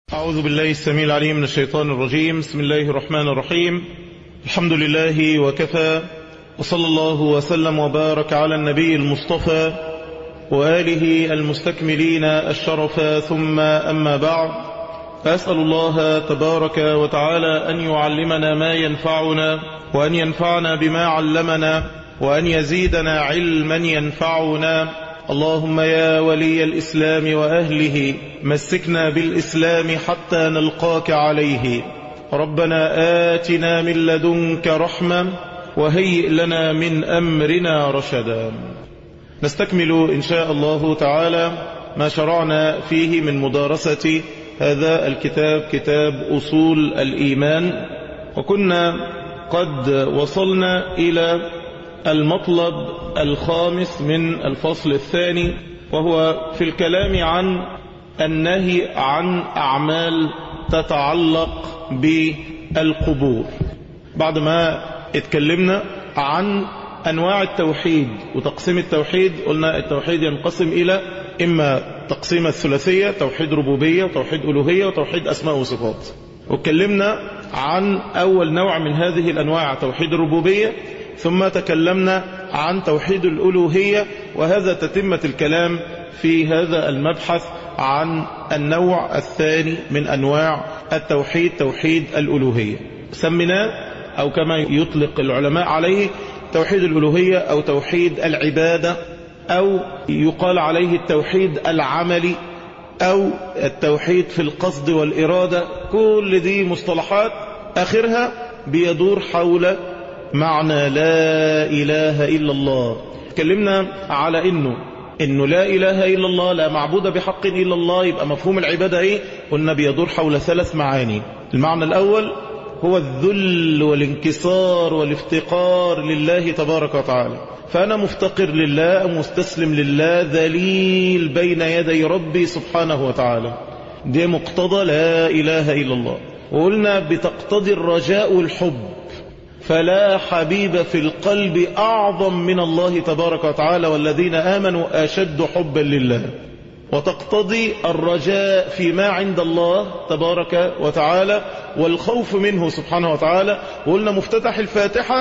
أعوذ بالله السميع العليم من الشيطان الرجيم بسم الله الرحمن الرحيم الحمد لله وكفى وصلى الله وسلم وبارك على النبي المصطفى وآله المستكملين الشرف ثم أما بعد أسأل الله تبارك وتعالى أن يعلمنا ما ينفعنا وأن ينفعنا بما علمنا وأن يزيدنا علما ينفعنا اللهم يا ولي الإسلام وأهله مسكنا بالإسلام حتى نلقاك عليه ربنا آتنا من لدنك رحمة وهيئ لنا من أمرنا رشدا نستكمل إن شاء الله تعالى ما شرعنا فيه من مدارسة هذا الكتاب كتاب أصول الإيمان وكنا قد وصلنا إلى المطلب الخامس من الفصل الثاني وهو في الكلام عن النهي عن أعمال تتعلق بالقبور بعد ما اتكلمنا عن أنواع التوحيد وتقسيم التوحيد قلنا التوحيد ينقسم إلى إما تقسيم الثلاثية توحيد ربوبية وتوحيد ألوهية وتوحيد أسماء وصفات واتكلمنا عن أول نوع من هذه الأنواع توحيد الربوبية ثم تكلمنا عن توحيد الألوهية وهذا تتمة الكلام في هذا المبحث عن النوع الثاني من أنواع التوحيد توحيد الألوهية سميناه أو كما يطلق العلماء عليه توحيد الألوهية أو توحيد العبادة أو يقال عليه التوحيد العملي أو التوحيد في القصد والإرادة كل دي مصطلحات آخرها بيدور حول معنى لا إله إلا الله تكلمنا على إنه إنه لا إله إلا الله لا معبود بحق إلا الله يبقى مفهوم العبادة إيه قلنا بيدور حول ثلاث معاني المعنى الأول هو الذل والانكسار والافتقار لله تبارك وتعالى فأنا مفتقر لله مستسلم لله ذليل بين يدي ربي سبحانه وتعالى دي مقتضى لا إله إلا الله وقلنا بتقتضي الرجاء والحب فلا حبيب في القلب أعظم من الله تبارك وتعالى والذين آمنوا أشد حبا لله وتقتضي الرجاء فيما عند الله تبارك وتعالى والخوف منه سبحانه وتعالى وقلنا مفتتح الفاتحة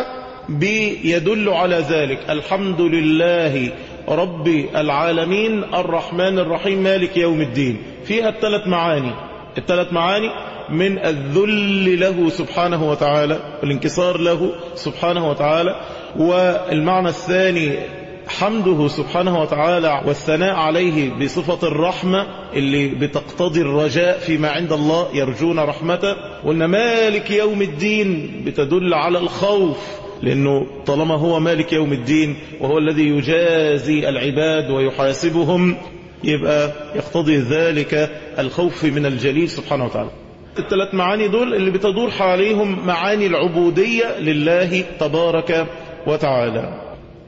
بيدل على ذلك الحمد لله رب العالمين الرحمن الرحيم مالك يوم الدين فيها الثلاث معاني الثلاث معاني من الذل له سبحانه وتعالى والانكسار له سبحانه وتعالى والمعنى الثاني حمده سبحانه وتعالى والثناء عليه بصفة الرحمة اللي بتقتضي الرجاء فيما عند الله يرجون رحمته وإن مالك يوم الدين بتدل على الخوف لأنه طالما هو مالك يوم الدين وهو الذي يجازي العباد ويحاسبهم يبقى يقتضي ذلك الخوف من الجليل سبحانه وتعالى الثلاث معاني دول اللي بتدور حواليهم معاني العبودية لله تبارك وتعالى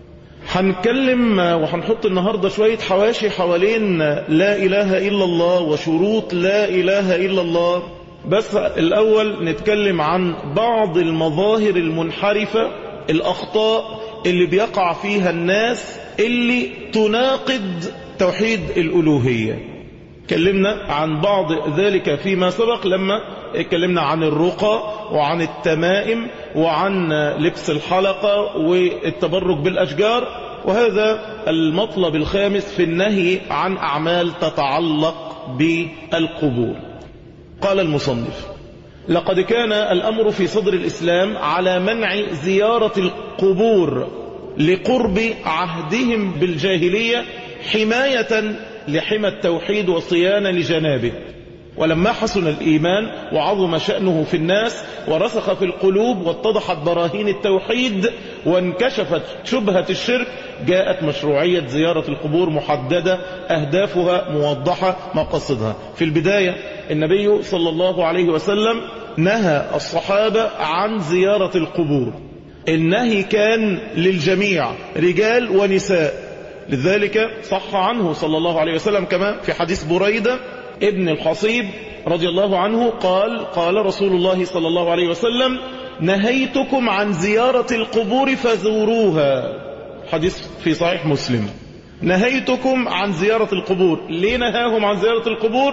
هنتكلم وهنحط النهاردة شوية حواشي حوالين لا إله إلا الله وشروط لا إله إلا الله بس الأول نتكلم عن بعض المظاهر المنحرفة الأخطاء اللي بيقع فيها الناس اللي تناقض توحيد الألوهية اتكلمنا عن بعض ذلك فيما سبق لما اتكلمنا عن الرقى وعن التمائم وعن لبس الحلقة والتبرك بالأشجار وهذا المطلب الخامس في النهي عن أعمال تتعلق بالقبور قال المصنف لقد كان الأمر في صدر الإسلام على منع زيارة القبور لقرب عهدهم بالجاهلية حماية لحمى التوحيد وصيانة لجنابه ولما حسن الإيمان وعظم شأنه في الناس ورسخ في القلوب واتضحت براهين التوحيد وانكشفت شبهة الشرك جاءت مشروعية زيارة القبور محددة أهدافها موضحة مقصدها في البداية النبي صلى الله عليه وسلم نهى الصحابة عن زيارة القبور النهي كان للجميع رجال ونساء لذلك صح عنه صلى الله عليه وسلم كما في حديث بريدة ابن الحصيب رضي الله عنه قال قال رسول الله صلى الله عليه وسلم نهيتكم عن زيارة القبور فزوروها حديث في صحيح مسلم نهيتكم عن زيارة القبور ليه نهاهم عن زيارة القبور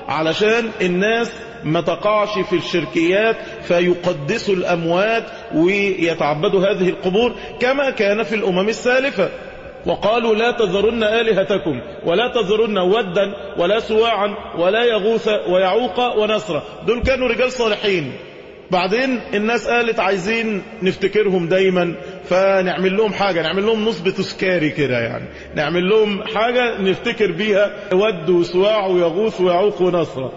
علشان الناس ما تقعش في الشركيات فيقدسوا الأموات ويتعبدوا هذه القبور كما كان في الأمم السالفة وقالوا لا تذرن آلهتكم ولا تذرن ودا ولا سواعا ولا يغوث ويعوق ونسرا دول كانوا رجال صالحين بعدين الناس قالت عايزين نفتكرهم دايما فنعمل لهم حاجة نعمل لهم نصب تذكاري كده يعني نعمل لهم حاجة نفتكر بيها ود وسواع ويغوث ويعوق ونصرا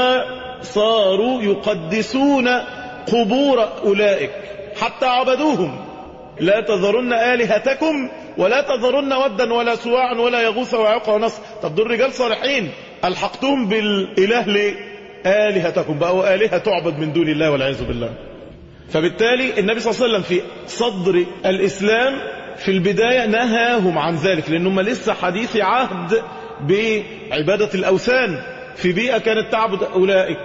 فصاروا يقدسون قبور أولئك حتى عبدوهم لا تذرن آلهتكم ولا تذرن ودا ولا سواعا ولا يغوث ويعوق ونصر طب دول رجال صالحين ألحقتهم بالإله ليه آلهتكم بقوا آلهة تعبد من دون الله والعياذ بالله فبالتالي النبي صلى الله عليه وسلم في صدر الإسلام في البداية نهاهم عن ذلك لأنهم لسه حديث عهد بعبادة الأوثان في بيئة كانت تعبد أولئك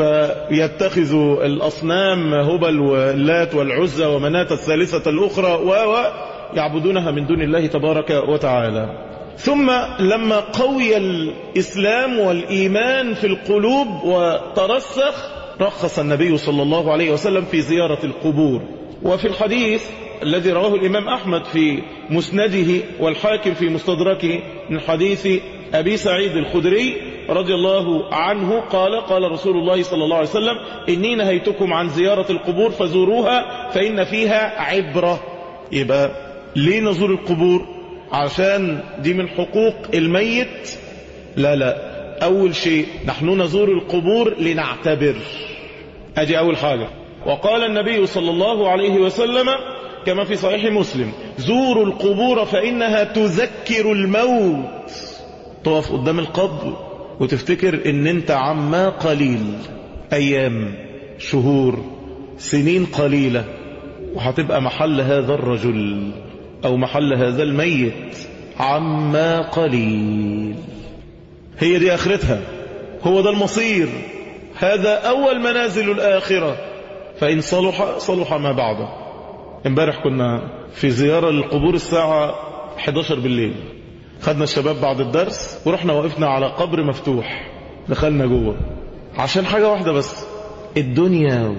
فيتخذوا الأصنام هبل واللات والعزى ومناة الثالثة الأخرى ويعبدونها من دون الله تبارك وتعالى ثم لما قوي الإسلام والإيمان في القلوب وترسخ رخص النبي صلى الله عليه وسلم في زيارة القبور وفي الحديث الذي رواه الإمام أحمد في مسنده والحاكم في مستدركه من حديث أبي سعيد الخدري رضي الله عنه قال قال رسول الله صلى الله عليه وسلم إني نهيتكم عن زيارة القبور فزوروها فإن فيها عبرة يبقى ليه نزور القبور عشان دي من حقوق الميت لا لا أول شيء نحن نزور القبور لنعتبر أدي أول حاجة وقال النبي صلى الله عليه وسلم كما في صحيح مسلم زوروا القبور فإنها تذكر الموت تقف قدام القبر وتفتكر ان انت عما قليل ايام شهور سنين قليلة وهتبقى محل هذا الرجل او محل هذا الميت عما قليل هي دي اخرتها هو ده المصير هذا اول منازل الاخرة فان صلح صلح ما بعده امبارح كنا في زيارة للقبور الساعة 11 بالليل خدنا الشباب بعد الدرس ورحنا وقفنا على قبر مفتوح دخلنا جوه عشان حاجة واحدة بس الدنيا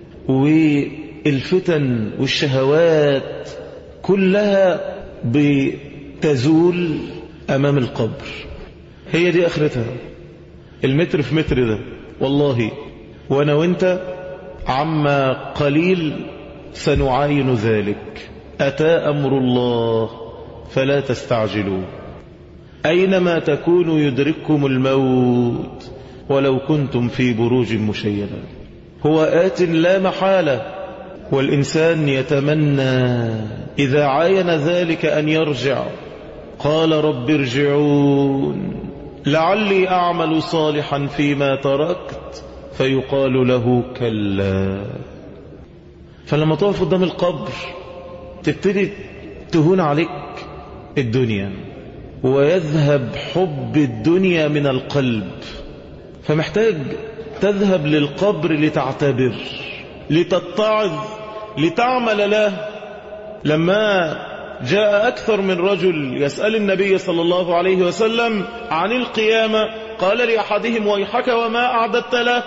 والفتن والشهوات كلها بتزول أمام القبر هي دي آخرتها المتر في متر ده والله وانا وانت عما قليل سنعاين ذلك أتى أمر الله فلا تستعجلوا أينما تكونوا يدرككم الموت ولو كنتم في بروج مشيدة هو آت لا محالة والإنسان يتمنى إذا عاين ذلك أن يرجع قال رب ارجعون لعلي أعمل صالحا فيما تركت فيقال له كلا فلما تقف قدام القبر تبتدي تهون عليك الدنيا ويذهب حب الدنيا من القلب فمحتاج تذهب للقبر لتعتبر لتتعظ لتعمل له لما جاء أكثر من رجل يسأل النبي صلى الله عليه وسلم عن القيامة قال لأحدهم ويحك وما أعددت له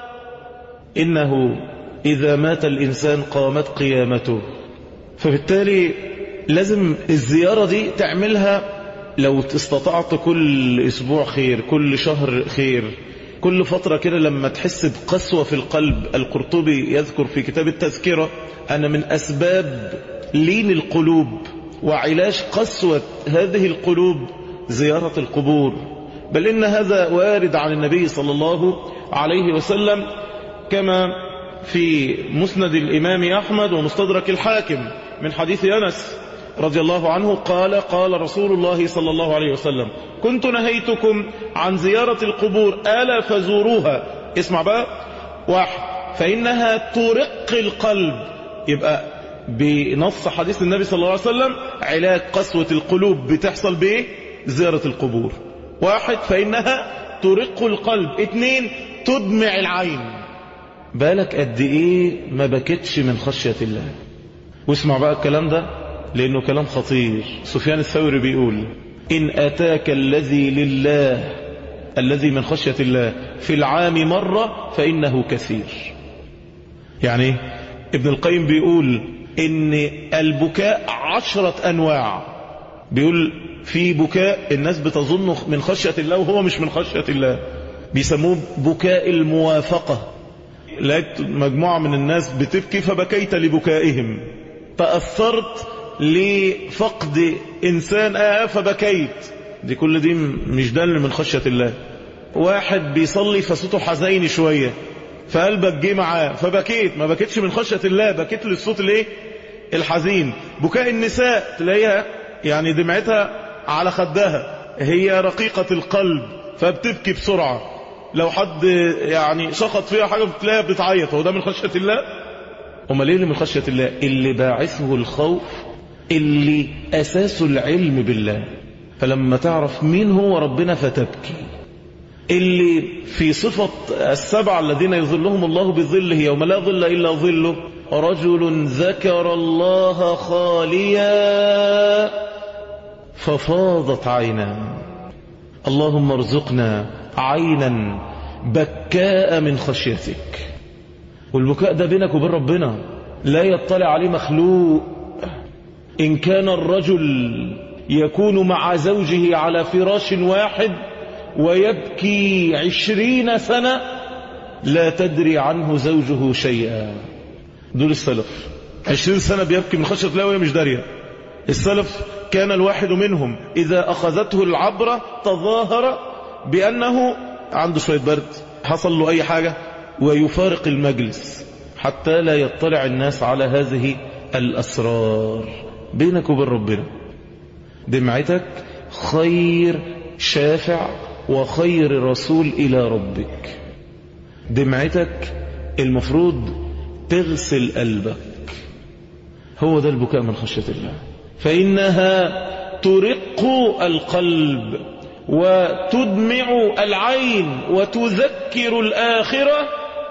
إنه إذا مات الإنسان قامت قيامته فبالتالي لازم الزيارة دي تعملها لو استطعت كل أسبوع خير كل شهر خير كل فترة كده لما تحس بقسوة في القلب القرطبي يذكر في كتاب التذكرة أن من أسباب لين القلوب وعلاج قسوة هذه القلوب زيارة القبور بل إن هذا وارد عن النبي صلى الله عليه وسلم كما في مسند الإمام أحمد ومستدرك الحاكم من حديث أنس رضي الله عنه قال قال رسول الله صلى الله عليه وسلم كنت نهيتكم عن زيارة القبور ألا فزوروها اسمع بقى واحد فإنها ترق القلب يبقى بنص حديث النبي صلى الله عليه وسلم علاج قسوة القلوب بتحصل بايه زيارة القبور واحد فإنها ترق القلب اتنين تدمع العين بالك قد ايه ما بكتش من خشية الله واسمع بقى الكلام ده لانه كلام خطير سفيان الثوري بيقول ان اتاك الذي لله الذي من خشية الله في العام مرة فإنه كثير يعني ابن القيم بيقول ان البكاء عشرة انواع بيقول في بكاء الناس بتظنه من خشية الله وهو مش من خشية الله بيسموه بكاء الموافقة لقيت مجموعة من الناس بتبكي فبكيت لبكائهم تأثرت لفقد إنسان آه فبكيت دي كل دي مش دل من خشية الله واحد بيصلي فصوته حزين شوية فقلبك جه معاه فبكيت ما بكيتش من خشية الله بكيت للصوت الايه الحزين بكاء النساء تلاقيها يعني دمعتها على خدها هي رقيقة القلب فبتبكي بسرعة لو حد يعني شخط فيها حاجة بتلاقيها بتعيط هو ده من خشية الله امال ايه اللي من خشية الله اللي باعثه الخوف اللي اساسه العلم بالله فلما تعرف مين هو ربنا فتبكي اللي في صفة السبع الذين يظلهم الله بظله يوم لا ظل إلا ظله رجل ذكر الله خاليا ففاضت عينا اللهم ارزقنا عينا بكاء من خشيتك والبكاء ده بينك وبين ربنا لا يطلع عليه مخلوق إن كان الرجل يكون مع زوجه على فراش واحد ويبكي عشرين سنة لا تدري عنه زوجه شيئا دول السلف عشرين سنة بيبكي من خشية الله وهي مش دارية السلف كان الواحد منهم إذا أخذته العبرة تظاهر بأنه عنده شوية برد حصل له أي حاجة ويفارق المجلس حتى لا يطلع الناس على هذه الأسرار بينك وبين ربنا دمعتك خير شافع وخير رسول إلى ربك دمعتك المفروض تغسل قلبك هو ده البكاء من خشية الله فإنها ترق القلب وتدمع العين وتذكر الآخرة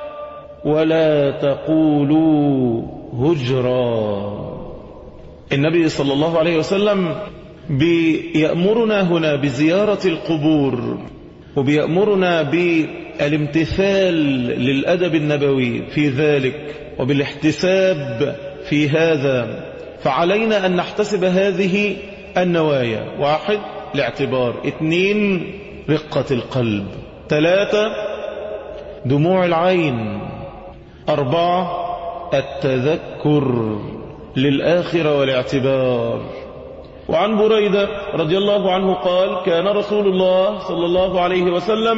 ولا تقولوا هجرا النبي صلى الله عليه وسلم بيأمرنا هنا بزيارة القبور وبيأمرنا بالامتثال للأدب النبوي في ذلك وبالاحتساب في هذا فعلينا أن نحتسب هذه النوايا واحد الاعتبار اثنين رقة القلب ثلاثة دموع العين أربعة التذكر للآخرة والاعتبار وعن بريدة رضي الله عنه قال كان رسول الله صلى الله عليه وسلم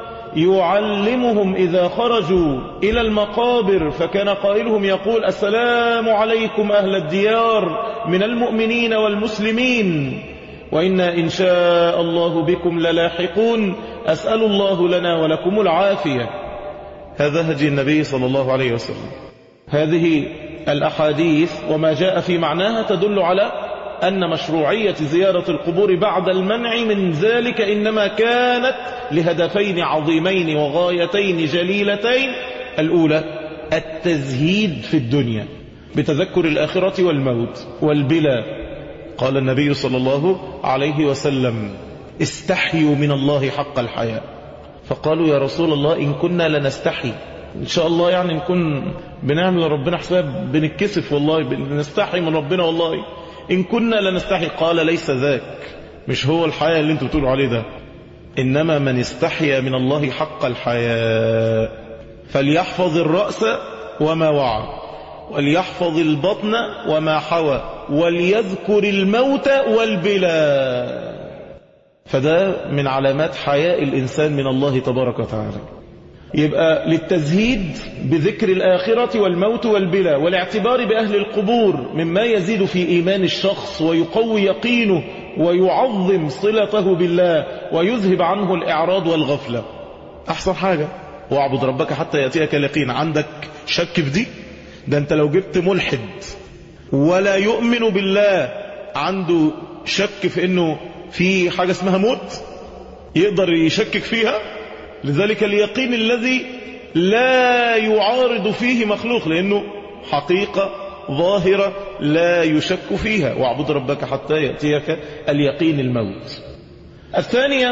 يعلمهم إذا خرجوا إلى المقابر فكان قائلهم يقول السلام عليكم أهل الديار من المؤمنين والمسلمين وإنا إن شاء الله بكم للاحقون أسأل الله لنا ولكم العافية هذا هدي النبي صلى الله عليه وسلم هذه الأحاديث وما جاء في معناها تدل على أن مشروعية زيارة القبور بعد المنع من ذلك إنما كانت لهدفين عظيمين وغايتين جليلتين الأولى التزهيد في الدنيا بتذكر الآخرة والموت والبلا قال النبي صلى الله عليه وسلم استحيوا من الله حق الحياء فقالوا يا رسول الله إن كنا لنستحي إن شاء الله يعني نكون بنعمل لربنا حساب بنتكسف والله بنستحي من ربنا والله إن كنا لنستحي قال ليس ذاك مش هو الحياة اللي انتوا بتقولوا عليه ده إنما من استحيا من الله حق الحياة فليحفظ الرأس وما وعى وليحفظ البطن وما حوى وليذكر الموت والبلا فده من علامات حياء الإنسان من الله تبارك وتعالى يبقى للتزهيد بذكر الآخرة والموت والبلا والاعتبار بأهل القبور مما يزيد في إيمان الشخص ويقوي يقينه ويعظم صلته بالله ويذهب عنه الإعراض والغفلة أحسن حاجة واعبد ربك حتى يأتيك اليقين عندك شك في دي ده انت لو جبت ملحد ولا يؤمن بالله عنده شك في انه في حاجة اسمها موت يقدر يشكك فيها لذلك اليقين الذي لا يعارض فيه مخلوق لأنه حقيقة ظاهرة لا يشك فيها واعبد ربك حتى يأتيك اليقين الموت الثانية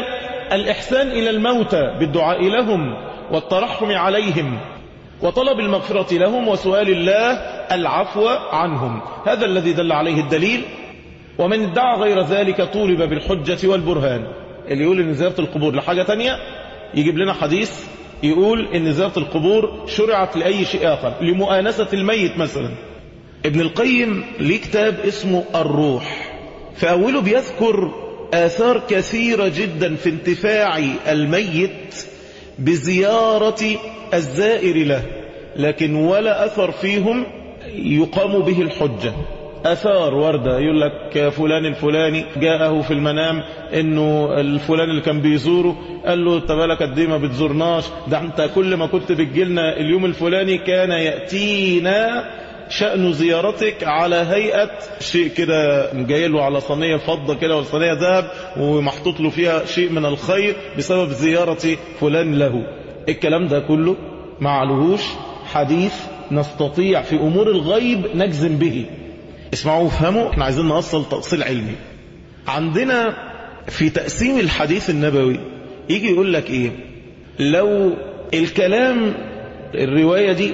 الإحسان إلى الموتى بالدعاء لهم والترحم عليهم وطلب المغفرة لهم وسؤال الله العفو عنهم هذا الذي دل عليه الدليل ومن ادعى غير ذلك طولب بالحجة والبرهان اللي يقول ان زيارة القبور لحاجة تانية يجيب لنا حديث يقول ان زيارة القبور شرعت لأي شيء آخر لمؤانسة الميت مثلا ابن القيم ليه كتاب اسمه الروح في أوله بيذكر آثار كثيرة جدا في انتفاع الميت بزيارة الزائر له لكن ولا أثر فيهم يقام به الحجة أثار وردة يقول لك فلان الفلاني جاءه في المنام انه الفلان اللي كان بيزوره قال له انت بالك قد ايه ما بتزورناش ده انت كل ما كنت بتجيلنا اليوم الفلاني كان يأتينا شأن زيارتك على هيئة شيء كده جاي له على صينية فضة كده ولا صينية ذهب ومحطوط له فيها شيء من الخير بسبب زيارة فلان له الكلام ده كله معلهوش حديث نستطيع في أمور الغيب نجزم به اسمعوا وافهموا احنا عايزين نوصل تأصيل علمي عندنا في تقسيم الحديث النبوي يجي يقول لك ايه لو الكلام الرواية دي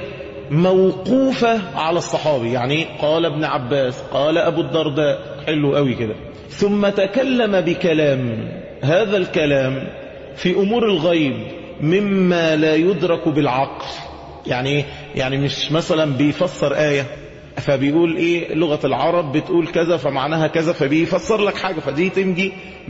موقوفة على الصحابي يعني قال ابن عباس قال أبو الدرداء حلو قوي كده ثم تكلم بكلام هذا الكلام في أمور الغيب مما لا يدرك بالعقل يعني يعني مش مثلا بيفسر آية فبيقول ايه لغة العرب بتقول كذا فمعناها كذا فبيفسر لك حاجة فدي تمجي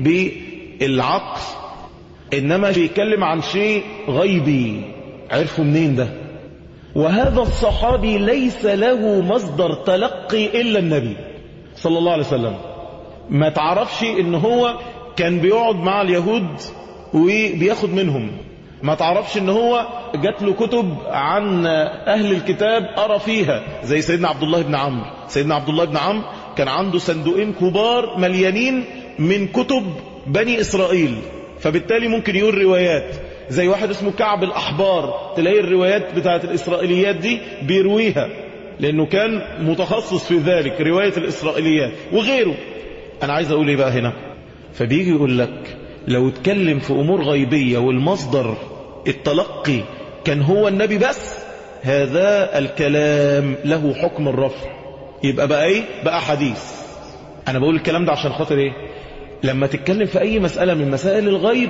بالعقل انما بيتكلم عن شيء غيبي عرفوا منين ده وهذا الصحابي ليس له مصدر تلقي الا النبي صلى الله عليه وسلم ما تعرفش ان هو كان بيقعد مع اليهود وبياخد منهم ما تعرفش ان هو جات له كتب عن اهل الكتاب ارى فيها زي سيدنا عبد الله بن عمرو سيدنا عبد الله بن عمرو كان عنده صندوقين كبار مليانين من كتب بني اسرائيل فبالتالي ممكن يقول روايات زي واحد اسمه كعب الاحبار تلاقي الروايات بتاعت الاسرائيليات دي بيرويها لانه كان متخصص في ذلك رواية الاسرائيليات وغيره انا عايز اقول ايه بقى هنا فبيجي يقول لك لو اتكلم في امور غيبية والمصدر التلقي كان هو النبي بس هذا الكلام له حكم الرفع يبقى بقى ايه بقى حديث انا بقول الكلام ده عشان خاطر ايه لما تتكلم في اي مسألة من مسائل الغيب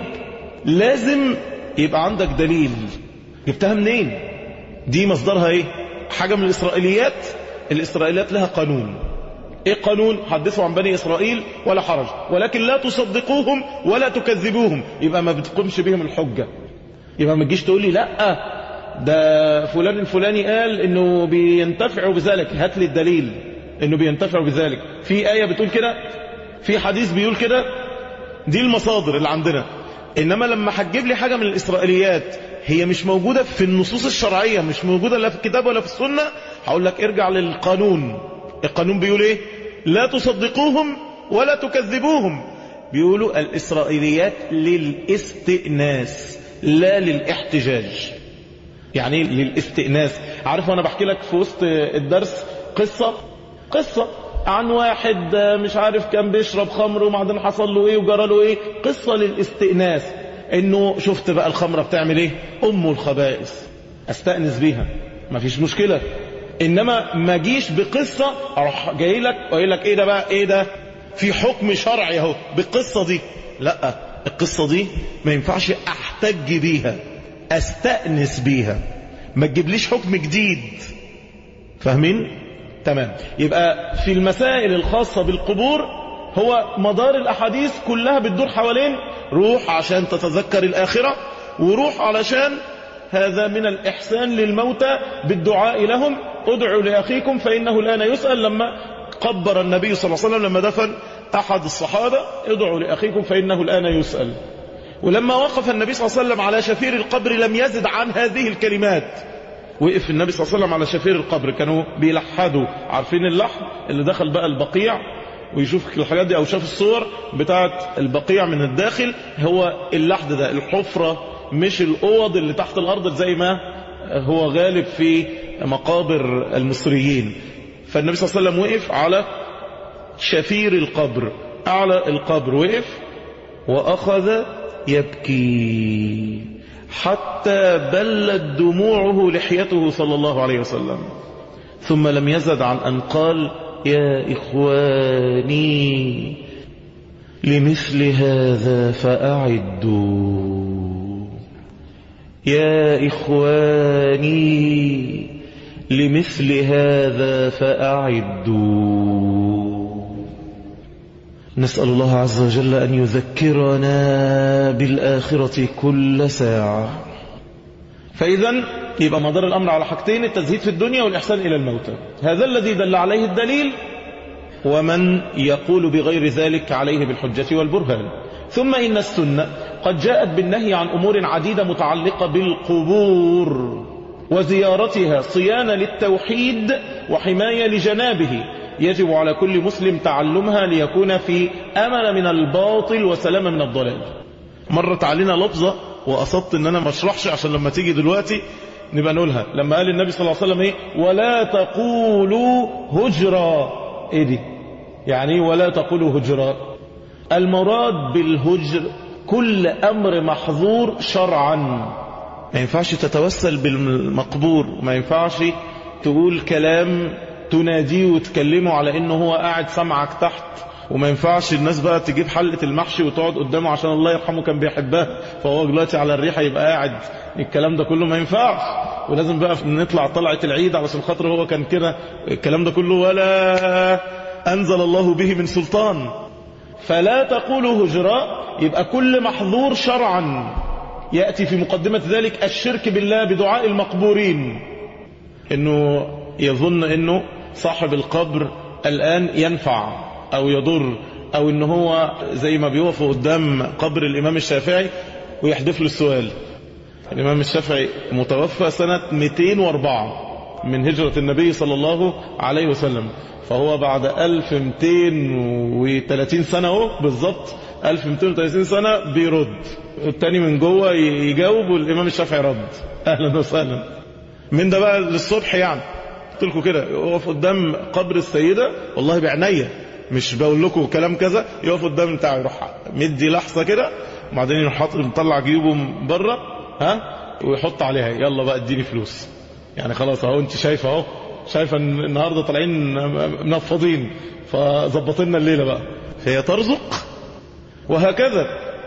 لازم يبقى عندك دليل جبتها منين دي مصدرها ايه حاجة من الاسرائيليات الاسرائيليات لها قانون ايه قانون حدثوا عن بني اسرائيل ولا حرج ولكن لا تصدقوهم ولا تكذبوهم يبقى ما بتقومش بهم الحجة يبقى ما تجيش تقول لي لا ده فلان الفلاني قال انه بينتفعوا بذلك هات لي الدليل انه بينتفعوا بذلك في آية بتقول كده في حديث بيقول كده دي المصادر اللي عندنا انما لما هتجيب لي حاجة من الاسرائيليات هي مش موجودة في النصوص الشرعية مش موجودة لا في الكتاب ولا في السنة هقول لك ارجع للقانون القانون بيقول ايه لا تصدقوهم ولا تكذبوهم بيقولوا الاسرائيليات للاستئناس لا للاحتجاج يعني ايه للاستئناس عارف وانا بحكي لك في وسط الدرس قصة قصة عن واحد مش عارف كان بيشرب خمر وبعدين حصل له ايه وجرى له ايه قصة للاستئناس انه شفت بقى الخمرة بتعمل ايه ام الخبائث استأنس بيها مفيش مشكلة انما ما جيش بقصة اروح جاي لك وقايل لك ايه ده بقى ايه ده في حكم شرعي اهو بالقصة دي لا القصة دي ما ينفعش احتج بيها استأنس بيها ما تجيبليش حكم جديد فاهمين تمام يبقى في المسائل الخاصة بالقبور هو مدار الأحاديث كلها بتدور حوالين روح عشان تتذكر الآخرة وروح علشان هذا من الإحسان للموتى بالدعاء لهم ادعوا لأخيكم فإنه الآن يسأل لما قبر النبي صلى الله عليه وسلم لما دفن أحد الصحابة ادعوا لأخيكم فإنه الآن يسأل ولما وقف النبي صلى الله عليه وسلم على شفير القبر لم يزد عن هذه الكلمات وقف النبي صلى الله عليه وسلم على شفير القبر كانوا بيلحدوا عارفين اللحم اللي دخل بقى البقيع ويشوف الحاجات دي او شاف الصور بتاعت البقيع من الداخل هو اللحد ده الحفرة مش الاوض اللي تحت الارض زي ما هو غالب في مقابر المصريين فالنبي صلى الله عليه وسلم وقف على شفير القبر اعلى القبر وقف واخذ يبكي حتى بلت دموعه لحيته صلى الله عليه وسلم ثم لم يزد عن أن قال يا إخواني لمثل هذا فأعدوا يا إخواني لمثل هذا فأعدوا نسأل الله عز وجل أن يذكرنا بالآخرة كل ساعة فإذا يبقى مدار الأمر على حاجتين التزهيد في الدنيا والإحسان إلى الموتى هذا الذي دل عليه الدليل ومن يقول بغير ذلك عليه بالحجة والبرهان ثم إن السنة قد جاءت بالنهي عن أمور عديدة متعلقة بالقبور وزيارتها صيانة للتوحيد وحماية لجنابه يجب على كل مسلم تعلمها ليكون في أمل من الباطل وسلامة من الضلال مرت علينا لفظة وقصدت ان انا ما اشرحش عشان لما تيجي دلوقتي نبقى نقولها لما قال النبي صلى الله عليه وسلم ايه ولا تقولوا هجرا ايه دي يعني ولا تقولوا هجرا المراد بالهجر كل امر محظور شرعا ما ينفعش تتوسل بالمقبور ما ينفعش تقول كلام تناديه وتكلمه على انه هو قاعد سمعك تحت وما ينفعش الناس بقى تجيب حلة المحشي وتقعد قدامه عشان الله يرحمه كان بيحبها فهو دلوقتي على الريحة يبقى قاعد الكلام ده كله ما ينفعش ولازم بقى نطلع طلعة العيد علشان خاطر هو كان كده الكلام ده كله ولا أنزل الله به من سلطان فلا تقولوا هجراء يبقى كل محظور شرعا يأتي في مقدمة ذلك الشرك بالله بدعاء المقبورين انه يظن انه صاحب القبر الآن ينفع او يضر او ان هو زي ما بيقف قدام قبر الامام الشافعي ويحدف له السؤال الامام الشافعي متوفى سنة 204 من هجرة النبي صلى الله عليه وسلم فهو بعد 1230 سنة اهو بالظبط 1230 سنة بيرد التاني من جوه يجاوب والامام الشافعي رد اهلا وسهلا من ده بقى للصبح يعني قلت لكم كده يقف قدام قبر السيدة والله بعناية مش بقول لكم كلام كذا يقف قدام بتاعه يروح مدي لحظه كده وبعدين يروح حاطط مطلع جيوبه بره ها ويحط عليها يلا بقى اديني فلوس يعني خلاص اهو انت شايفه اهو شايفه ان النهارده طالعين منفضين فظبط لنا الليله بقى فهي ترزق وهكذا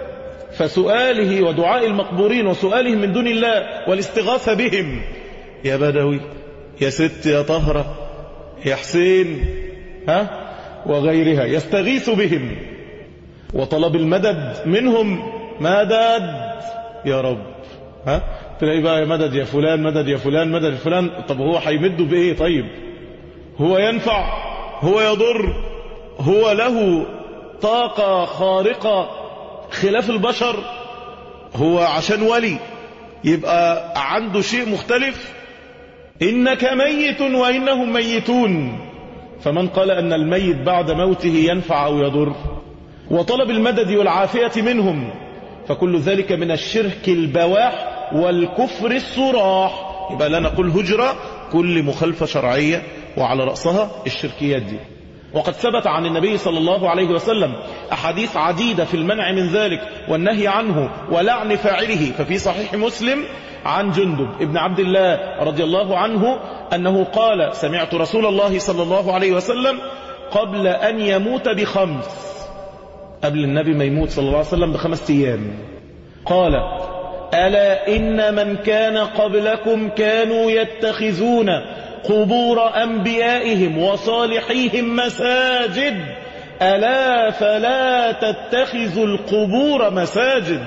فسؤاله ودعاء المقبورين وسؤالهم من دون الله والاستغاثه بهم يا بدوي يا ست يا طهره يا حسين ها وغيرها يستغيث بهم وطلب المدد منهم مدد يا رب ها تلاقي بقى يا مدد يا فلان مدد يا فلان مدد يا فلان طب هو هيمده بايه طيب هو ينفع هو يضر هو له طاقة خارقة خلاف البشر هو عشان ولي يبقى عنده شيء مختلف إنك ميت وإنهم ميتون فمن قال أن الميت بعد موته ينفع أو يضر وطلب المدد والعافية منهم فكل ذلك من الشرك البواح والكفر الصراح يبقى لا نقول هجرة كل مخالفة شرعية وعلى رأسها الشركيات دي وقد ثبت عن النبي صلى الله عليه وسلم أحاديث عديدة في المنع من ذلك والنهي عنه ولعن فاعله ففي صحيح مسلم عن جندب ابن عبد الله رضي الله عنه أنه قال سمعت رسول الله صلى الله عليه وسلم قبل أن يموت بخمس قبل النبي ما يموت صلى الله عليه وسلم بخمس أيام قال ألا إن من كان قبلكم كانوا يتخذون قبور أنبيائهم وصالحيهم مساجد ألا فلا تتخذوا القبور مساجد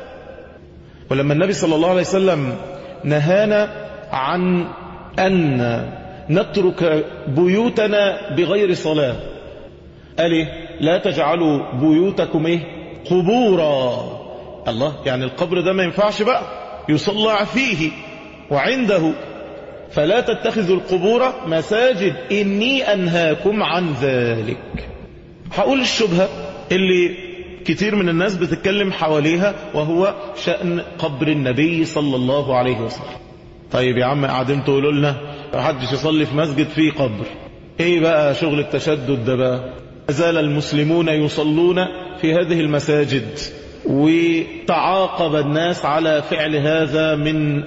ولما النبي صلى الله عليه وسلم نهانا عن أن نترك بيوتنا بغير صلاة قال إيه لا تجعلوا بيوتكم إيه قبورا الله يعني القبر ده ما ينفعش بقى يصلى فيه وعنده فلا تتخذوا القبور مساجد إني أنهاكم عن ذلك هقول الشبهة اللي كتير من الناس بتتكلم حواليها وهو شأن قبر النبي صلى الله عليه وسلم طيب يا عم قاعدين تقولوا لنا محدش يصلي في مسجد فيه قبر ايه بقى شغل التشدد ده بقى زال المسلمون يصلون في هذه المساجد وتعاقب الناس على فعل هذا من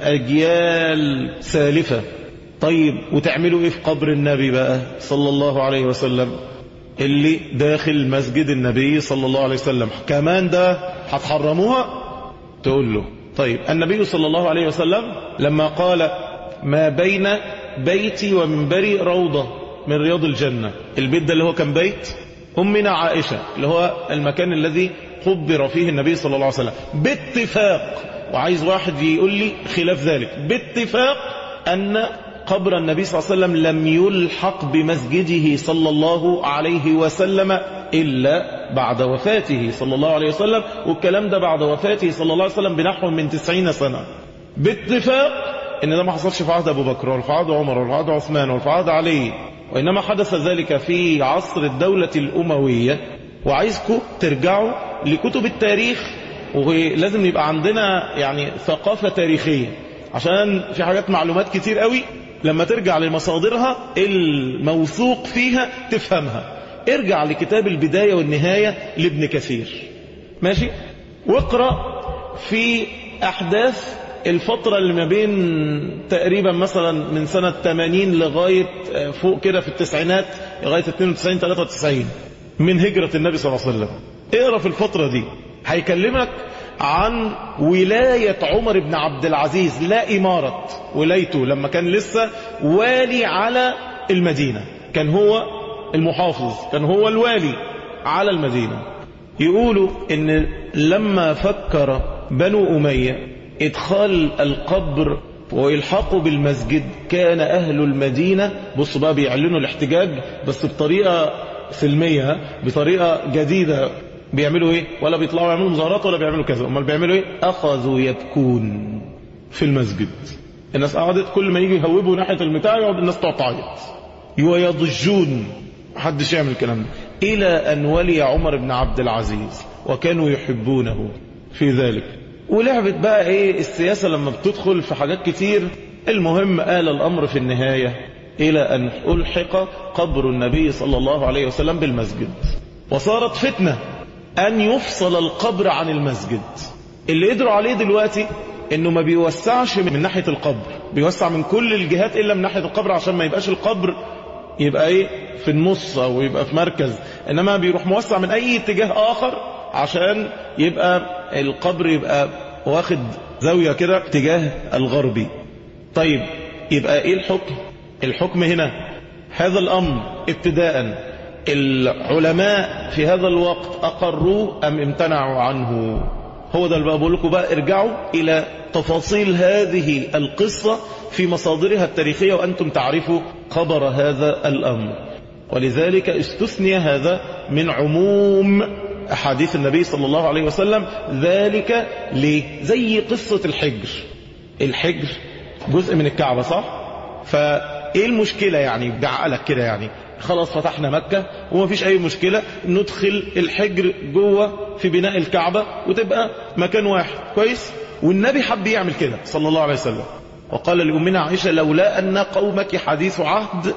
أجيال سالفة طيب وتعملوا إيه في قبر النبي بقى صلى الله عليه وسلم اللي داخل مسجد النبي صلى الله عليه وسلم كمان ده هتحرموها تقول له طيب النبي صلى الله عليه وسلم لما قال ما بين بيتي ومنبري روضة من رياض الجنة البيت ده اللي هو كان بيت أمنا عائشة اللي هو المكان الذي قبر فيه النبي صلى الله عليه وسلم باتفاق وعايز واحد يقول لي خلاف ذلك باتفاق أن قبر النبي صلى الله عليه وسلم لم يلحق بمسجده صلى الله عليه وسلم إلا بعد وفاته صلى الله عليه وسلم والكلام ده بعد وفاته صلى الله عليه وسلم بنحو من تسعين سنة باتفاق ان ده ما حصلش في عهد ابو بكر ولا في عهد عمر ولا في عهد عثمان ولا في عهد علي وانما حدث ذلك في عصر الدولة الاموية وعايزكم ترجعوا لكتب التاريخ ولازم يبقى عندنا يعني ثقافة تاريخية عشان في حاجات معلومات كتير قوي لما ترجع لمصادرها الموثوق فيها تفهمها ارجع لكتاب البداية والنهاية لابن كثير ماشي واقرأ في أحداث الفترة اللي ما بين تقريبا مثلا من سنة 80 لغاية فوق كده في التسعينات لغاية 92 93 من هجرة النبي صلى الله عليه وسلم اقرأ في الفترة دي هيكلمك عن ولاية عمر بن عبد العزيز لا إمارة ولايته لما كان لسه والي على المدينة كان هو المحافظ كان هو الوالي على المدينة يقولوا ان لما فكر بنو أمية ادخال القبر وإلحاقه بالمسجد كان أهل المدينة بصوا بقى بيعلنوا الاحتجاج بس بطريقة سلمية بطريقة جديدة بيعملوا ايه ولا بيطلعوا يعملوا مظاهرات ولا بيعملوا كذا امال بيعملوا ايه اخذوا يبكون في المسجد الناس قعدت كل ما يجي يهوبوا ناحيه المتاع يقعد الناس تقعد تعيط ويضجون محدش يعمل الكلام ده الى ان ولي عمر بن عبد العزيز وكانوا يحبونه في ذلك ولعبت بقى ايه السياسه لما بتدخل في حاجات كتير المهم آل الامر في النهايه الى ان الحق قبر النبي صلى الله عليه وسلم بالمسجد وصارت فتنه أن يفصل القبر عن المسجد اللي قدروا عليه دلوقتي انه ما بيوسعش من ناحية القبر بيوسع من كل الجهات الا من ناحية القبر عشان ما يبقاش القبر يبقى ايه في النص او يبقى في مركز انما بيروح موسع من اي اتجاه اخر عشان يبقى القبر يبقى واخد زاوية كده اتجاه الغربي طيب يبقى ايه الحكم الحكم هنا هذا الامر ابتداء العلماء في هذا الوقت أقروه أم امتنعوا عنه هو ده اللي بقول لكم بقى ارجعوا إلى تفاصيل هذه القصة في مصادرها التاريخية وأنتم تعرفوا خبر هذا الأمر ولذلك استثني هذا من عموم أحاديث النبي صلى الله عليه وسلم ذلك ليه زي قصة الحجر الحجر جزء من الكعبة صح فايه المشكلة يعني بعقلك كده يعني خلاص فتحنا مكة وما فيش أي مشكلة ندخل الحجر جوه في بناء الكعبة وتبقى مكان واحد كويس والنبي حب يعمل كده صلى الله عليه وسلم وقال لأمنا عائشة لولا أن قومك حديث عهد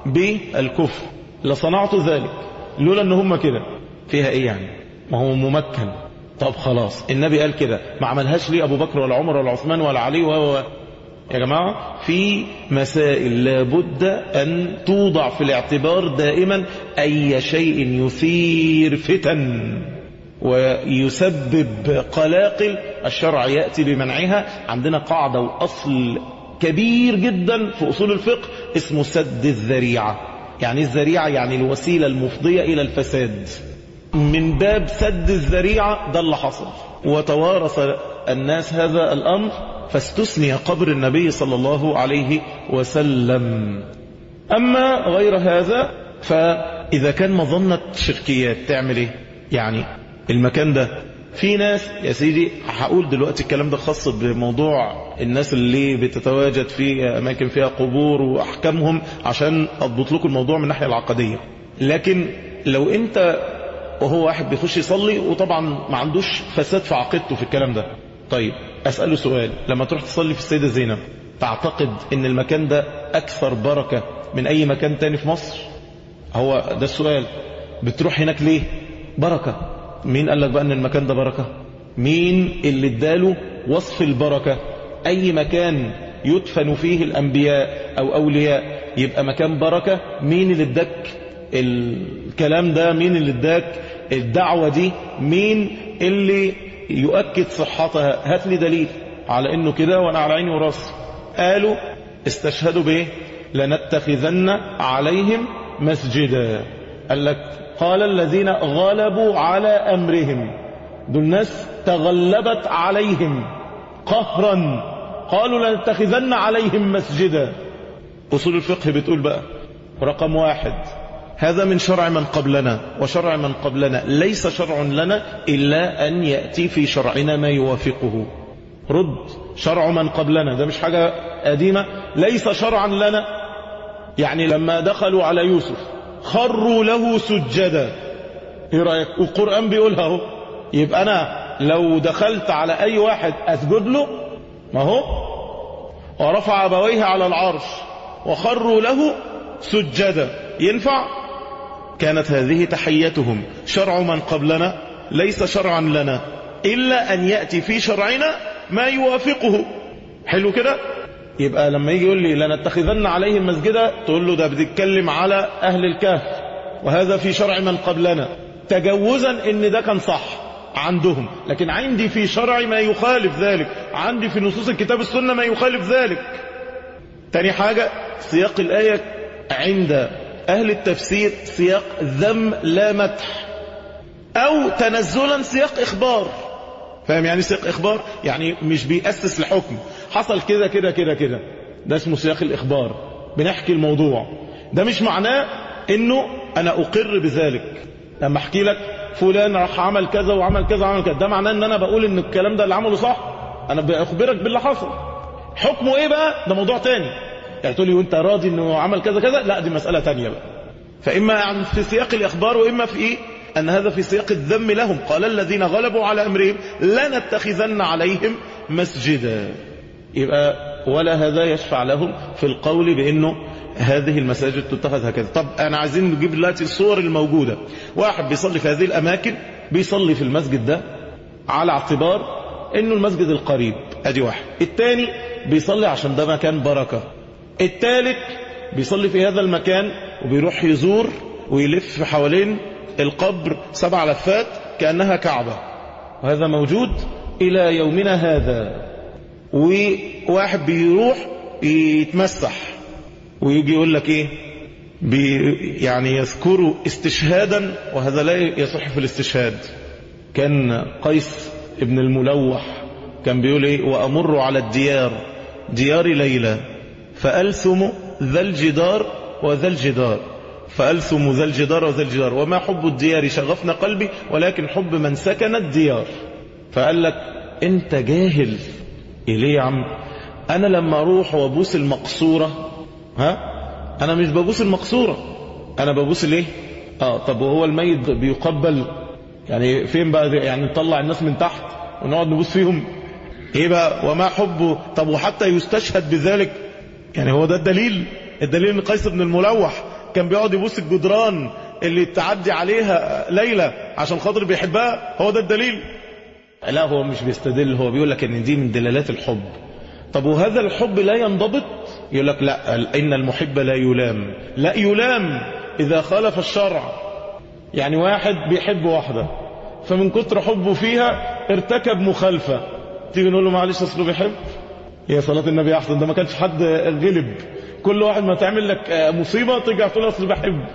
بالكفر لصنعت ذلك لولا أن هم كده فيها إيه يعني ما هو ممكن طب خلاص النبي قال كده ما عملهاش ليه أبو بكر ولا عمر ولا عثمان ولا علي وهو يا جماعة في مسائل لابد أن توضع في الاعتبار دائما أي شيء يثير فتن ويسبب قلاقل الشرع يأتي بمنعها عندنا قاعدة وأصل كبير جدا في أصول الفقه اسمه سد الذريعة يعني الذريعة يعني الوسيلة المفضية إلى الفساد من باب سد الذريعة ده اللي حصل وتوارث الناس هذا الأمر فاستثني قبر النبي صلى الله عليه وسلم أما غير هذا فإذا كان مظنة شركيات تعمل إيه يعني المكان ده في ناس يا سيدي هقول دلوقتي الكلام ده خاص بموضوع الناس اللي بتتواجد في أماكن فيها قبور وأحكامهم عشان أضبط لكم الموضوع من الناحية العقدية لكن لو أنت وهو واحد بيخش يصلي وطبعا ما عندوش فساد في عقيدته في الكلام ده طيب أسأله سؤال لما تروح تصلي في السيدة زينب تعتقد ان المكان ده أكثر بركة من أي مكان تاني في مصر هو ده السؤال بتروح هناك ليه بركة مين قال لك بقى ان المكان ده بركة مين اللي اداله وصف البركة أي مكان يدفن فيه الأنبياء أو أولياء يبقى مكان بركة مين اللي اداك الكلام ده مين اللي اداك الدعوة دي مين اللي يؤكد صحتها هات لي دليل على انه كده وانا على عيني وراسي قالوا استشهدوا بايه لنتخذن عليهم مسجدا قال لك قال الذين غلبوا على امرهم دول ناس تغلبت عليهم قهرا قالوا لنتخذن عليهم مسجدا اصول الفقه بتقول بقى رقم واحد هذا من شرع من قبلنا وشرع من قبلنا ليس شرع لنا إلا أن يأتي في شرعنا ما يوافقه رد شرع من قبلنا ده مش حاجة قديمة ليس شرعا لنا يعني لما دخلوا على يوسف خروا له سجدا ايه رأيك والقرآن بيقولها اهو يبقى أنا لو دخلت على أي واحد أسجد له ما هو ورفع أبويه على العرش وخروا له سجدا ينفع كانت هذه تحيتهم شرع من قبلنا ليس شرعا لنا إلا أن يأتي في شرعنا ما يوافقه حلو كده يبقى لما يجي يقول لي لنتخذن عليهم مسجدا تقول له ده بتتكلم على أهل الكهف وهذا في شرع من قبلنا تجوزا ان ده كان صح عندهم لكن عندي في شرع ما يخالف ذلك عندي في نصوص الكتاب السنة ما يخالف ذلك تاني حاجة سياق الآية عند أهل التفسير سياق ذم لا مدح أو تنزلا سياق إخبار فاهم يعني سياق إخبار يعني مش بيأسس لحكم حصل كده كده كده كده ده اسمه سياق الإخبار بنحكي الموضوع ده مش معناه انه انا اقر بذلك لما احكي لك فلان راح عمل كذا وعمل كذا وعمل كذا ده معناه ان انا بقول ان الكلام ده اللي عمله صح انا بأخبرك باللي حصل حكمه ايه بقى ده موضوع تاني يعني تقول لي وانت راضي انه عمل كذا كذا لا دي مسألة تانية بقى فإما في سياق الإخبار وإما في إيه أن هذا في سياق الذم لهم قال الذين غلبوا على أمرهم لنتخذن عليهم مسجدا يبقى ولا هذا يشفع لهم في القول بأنه هذه المساجد تتخذ هكذا طب أنا عايزين نجيب دلوقتي الصور الموجودة واحد بيصلي في هذه الأماكن بيصلي في المسجد ده على اعتبار انه المسجد القريب ادي واحد الثاني بيصلي عشان ده مكان بركة الثالث بيصلي في هذا المكان وبيروح يزور ويلف حوالين القبر سبع لفات كأنها كعبة وهذا موجود إلى يومنا هذا وواحد بيروح يتمسح ويجي يقول لك ايه بي يعني يذكروا استشهادا وهذا لا يصح في الاستشهاد كان قيس ابن الملوح كان بيقول ايه وامر على الديار ديار ليلى فألثم ذا الجدار وذا الجدار فألثم ذا الجدار وذا الجدار وما حب الديار شغفنا قلبي ولكن حب من سكن الديار فقال لك انت جاهل إليه يا عم أنا لما أروح وأبوس المقصورة ها أنا مش ببوس المقصورة أنا ببوس ليه آه طب وهو الميت بيقبل يعني فين بقى دي؟ يعني نطلع الناس من تحت ونقعد نبوس فيهم ايه بقى وما حبه طب وحتى يستشهد بذلك يعني هو ده الدليل الدليل ان قيس بن الملوح كان بيقعد يبوس الجدران اللي تعدي عليها ليلى عشان خاطر بيحبها هو ده الدليل لا هو مش بيستدل هو بيقول لك ان دي من دلالات الحب طب وهذا الحب لا ينضبط يقول لك لا ان المحب لا يلام لا يلام اذا خالف الشرع يعني واحد بيحب واحدة فمن كتر حبه فيها ارتكب مخالفة تيجي نقول له معلش اصله بيحب يا صلاة النبي احسن ده ما كانش حد غلب كل واحد ما تعمل لك مصيبة ترجع تقول اصله بحب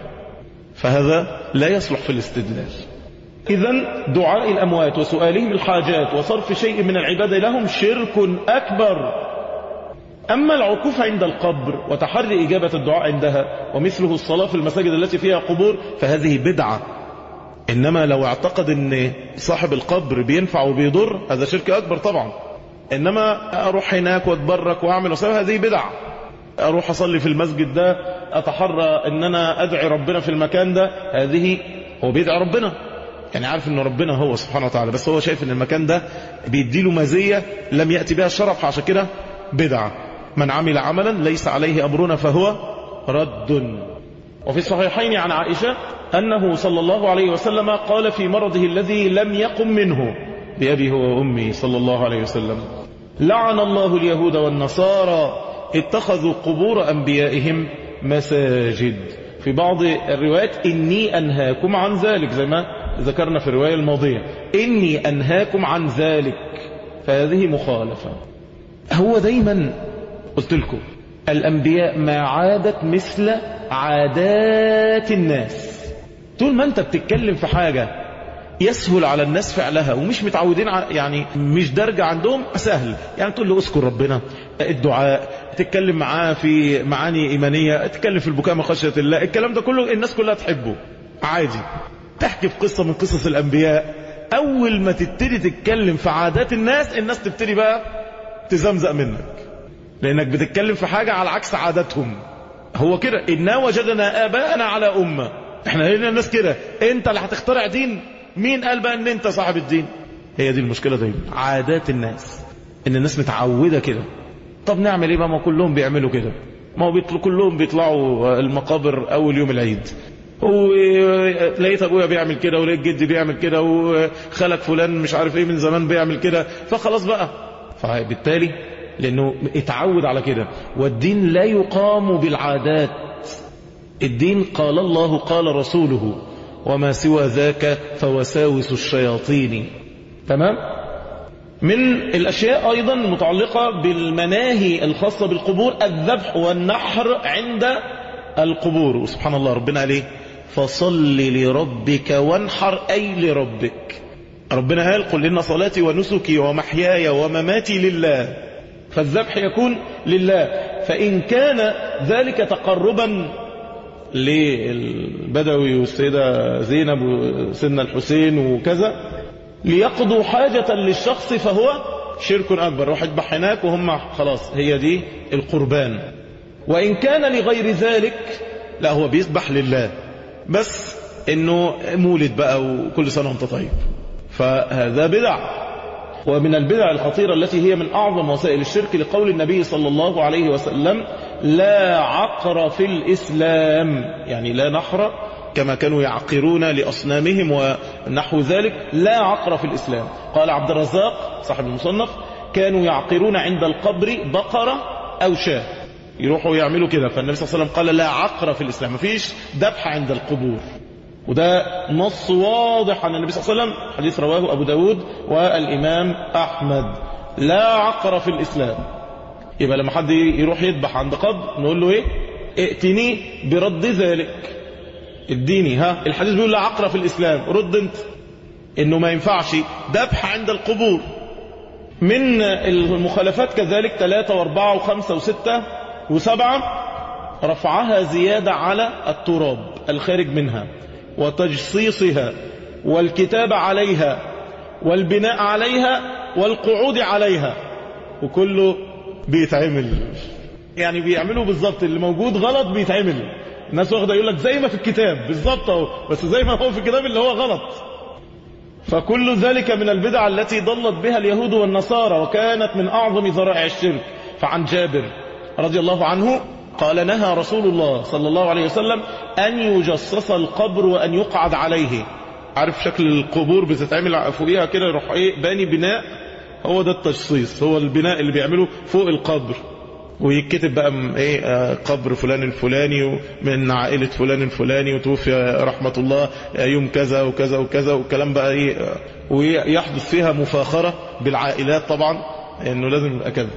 فهذا لا يصلح في الاستدلال إذا دعاء الأموات وسؤالهم الحاجات وصرف شيء من العبادة لهم شرك أكبر أما العكوف عند القبر وتحري إجابة الدعاء عندها ومثله الصلاة في المساجد التي فيها قبور فهذه بدعة إنما لو اعتقد أن صاحب القبر بينفع وبيضر هذا شرك أكبر طبعا إنما أروح هناك واتبرك وأعمل وسبب هذه بدعة أروح أصلي في المسجد ده أتحرى أن أنا أدعي ربنا في المكان ده هذه هو بيدعي ربنا يعني عارف أن ربنا هو سبحانه وتعالى بس هو شايف أن المكان ده بيديله مزية لم يأتي بها الشرف فعشان كده بدعة من عمل عملا ليس عليه أمرنا فهو رد وفي الصحيحين عن عائشة أنه صلى الله عليه وسلم قال في مرضه الذي لم يقم منه بأبي هو وأمي صلى الله عليه وسلم لعن الله اليهود والنصارى اتخذوا قبور أنبيائهم مساجد في بعض الروايات إني أنهاكم عن ذلك زي ما ذكرنا في الرواية الماضية إني أنهاكم عن ذلك فهذه مخالفة هو دايما قلت لكم الأنبياء ما عادت مثل عادات الناس طول ما أنت بتتكلم في حاجة يسهل على الناس فعلها ومش متعودين يعني مش درجة عندهم سهل يعني تقول له اذكر ربنا الدعاء تتكلم معاه في معاني إيمانية تتكلم في البكاء من خشية الله الكلام ده كله الناس كلها تحبه عادي تحكي في قصة من قصص الأنبياء أول ما تبتدي تتكلم في عادات الناس الناس تبتدي بقى تزمزق منك لأنك بتتكلم في حاجة على عكس عاداتهم هو كده إنا وجدنا آباءنا على أمة احنا هنا الناس كده انت اللي هتخترع دين مين قال بقى ان انت صاحب الدين هي دي المشكلة دايما عادات الناس ان الناس متعودة كده طب نعمل ايه بقى ما كلهم بيعملوا كده ما هو بيطلعوا كلهم بيطلعوا المقابر اول يوم العيد ولقيت ابويا بيعمل كده ولقيت جدي بيعمل كده وخالك فلان مش عارف ايه من زمان بيعمل كده فخلاص بقى فبالتالي لانه اتعود على كده والدين لا يقام بالعادات الدين قال الله قال رسوله وما سوى ذاك فوساوس الشياطين تمام من الأشياء أيضا المتعلقة بالمناهي الخاصة بالقبور الذبح والنحر عند القبور وسبحان الله ربنا عليه فصل لربك وانحر أي لربك ربنا قال قل إن صلاتي ونسكي ومحياي ومماتي لله فالذبح يكون لله فإن كان ذلك تقربا للبدوي والسيدة زينب وسيدنا الحسين وكذا ليقضوا حاجة للشخص فهو شرك أكبر روح اذبح هناك وهم خلاص هي دي القربان وإن كان لغير ذلك لا هو بيذبح لله بس انه مولد بقى وكل سنة وانت طيب فهذا بدع ومن البدع الخطيرة التي هي من أعظم وسائل الشرك لقول النبي صلى الله عليه وسلم لا عقر في الإسلام يعني لا نحر كما كانوا يعقرون لأصنامهم ونحو ذلك لا عقر في الإسلام قال عبد الرزاق صاحب المصنف كانوا يعقرون عند القبر بقرة أو شاة يروحوا يعملوا كده فالنبي صلى الله عليه وسلم قال لا عقر في الإسلام مفيش ذبح عند القبور وده نص واضح عن النبي صلى الله عليه وسلم حديث رواه أبو داود والإمام أحمد لا عقر في الإسلام يبقى لما حد يروح يذبح عند قبر نقول له ايه ائتني برد ذلك اديني ها الحديث بيقول لا عقر في الإسلام رد انت انه ما ينفعش ذبح عند القبور من المخالفات كذلك ثلاثة واربعة وخمسة وستة وسبعة رفعها زيادة على التراب الخارج منها وتجصيصها والكتاب عليها والبناء عليها والقعود عليها وكله بيتعمل يعني بيعملوا بالظبط اللي موجود غلط بيتعمل الناس واخده يقول لك زي ما في الكتاب بالظبط اهو بس زي ما هو في الكتاب اللي هو غلط فكل ذلك من البدع التي ضلت بها اليهود والنصارى وكانت من أعظم ذرائع الشرك فعن جابر رضي الله عنه قال نهى رسول الله صلى الله عليه وسلم أن يجصص القبر وأن يقعد عليه عارف شكل القبور بتتعمل فوقيها كده يروح ايه باني بناء هو ده التجصيص هو البناء اللي بيعمله فوق القبر ويكتب بقى ايه آه قبر فلان الفلاني من عائلة فلان الفلاني وتوفي رحمة الله يوم كذا وكذا وكذا والكلام بقى ايه آه ويحدث فيها مفاخرة بالعائلات طبعا انه لازم يبقى كذا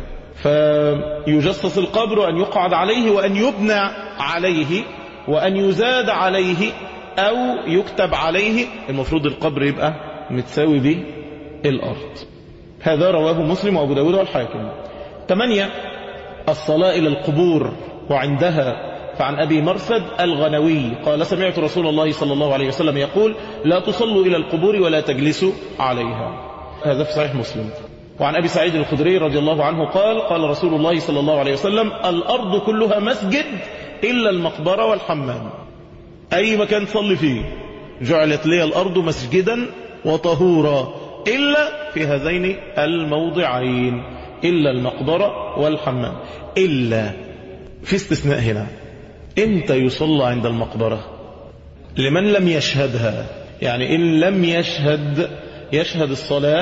فيجصص القبر وأن يقعد عليه وأن يبنى عليه وأن يزاد عليه أو يكتب عليه المفروض القبر يبقى متساوي به الأرض هذا رواه مسلم وأبو داود والحاكم ثمانية الصلاة إلى القبور وعندها فعن أبي مرثد الغنوي قال سمعت رسول الله صلى الله عليه وسلم يقول لا تصلوا إلى القبور ولا تجلسوا عليها هذا في صحيح مسلم وعن أبي سعيد الخدري رضي الله عنه قال قال رسول الله صلى الله عليه وسلم الأرض كلها مسجد إلا المقبرة والحمام أي مكان تصلي فيه جعلت لي الأرض مسجدا وطهورا إلا في هذين الموضعين إلا المقبرة والحمام إلا في استثناء هنا إمتى يصلى عند المقبرة لمن لم يشهدها يعني إن لم يشهد يشهد الصلاة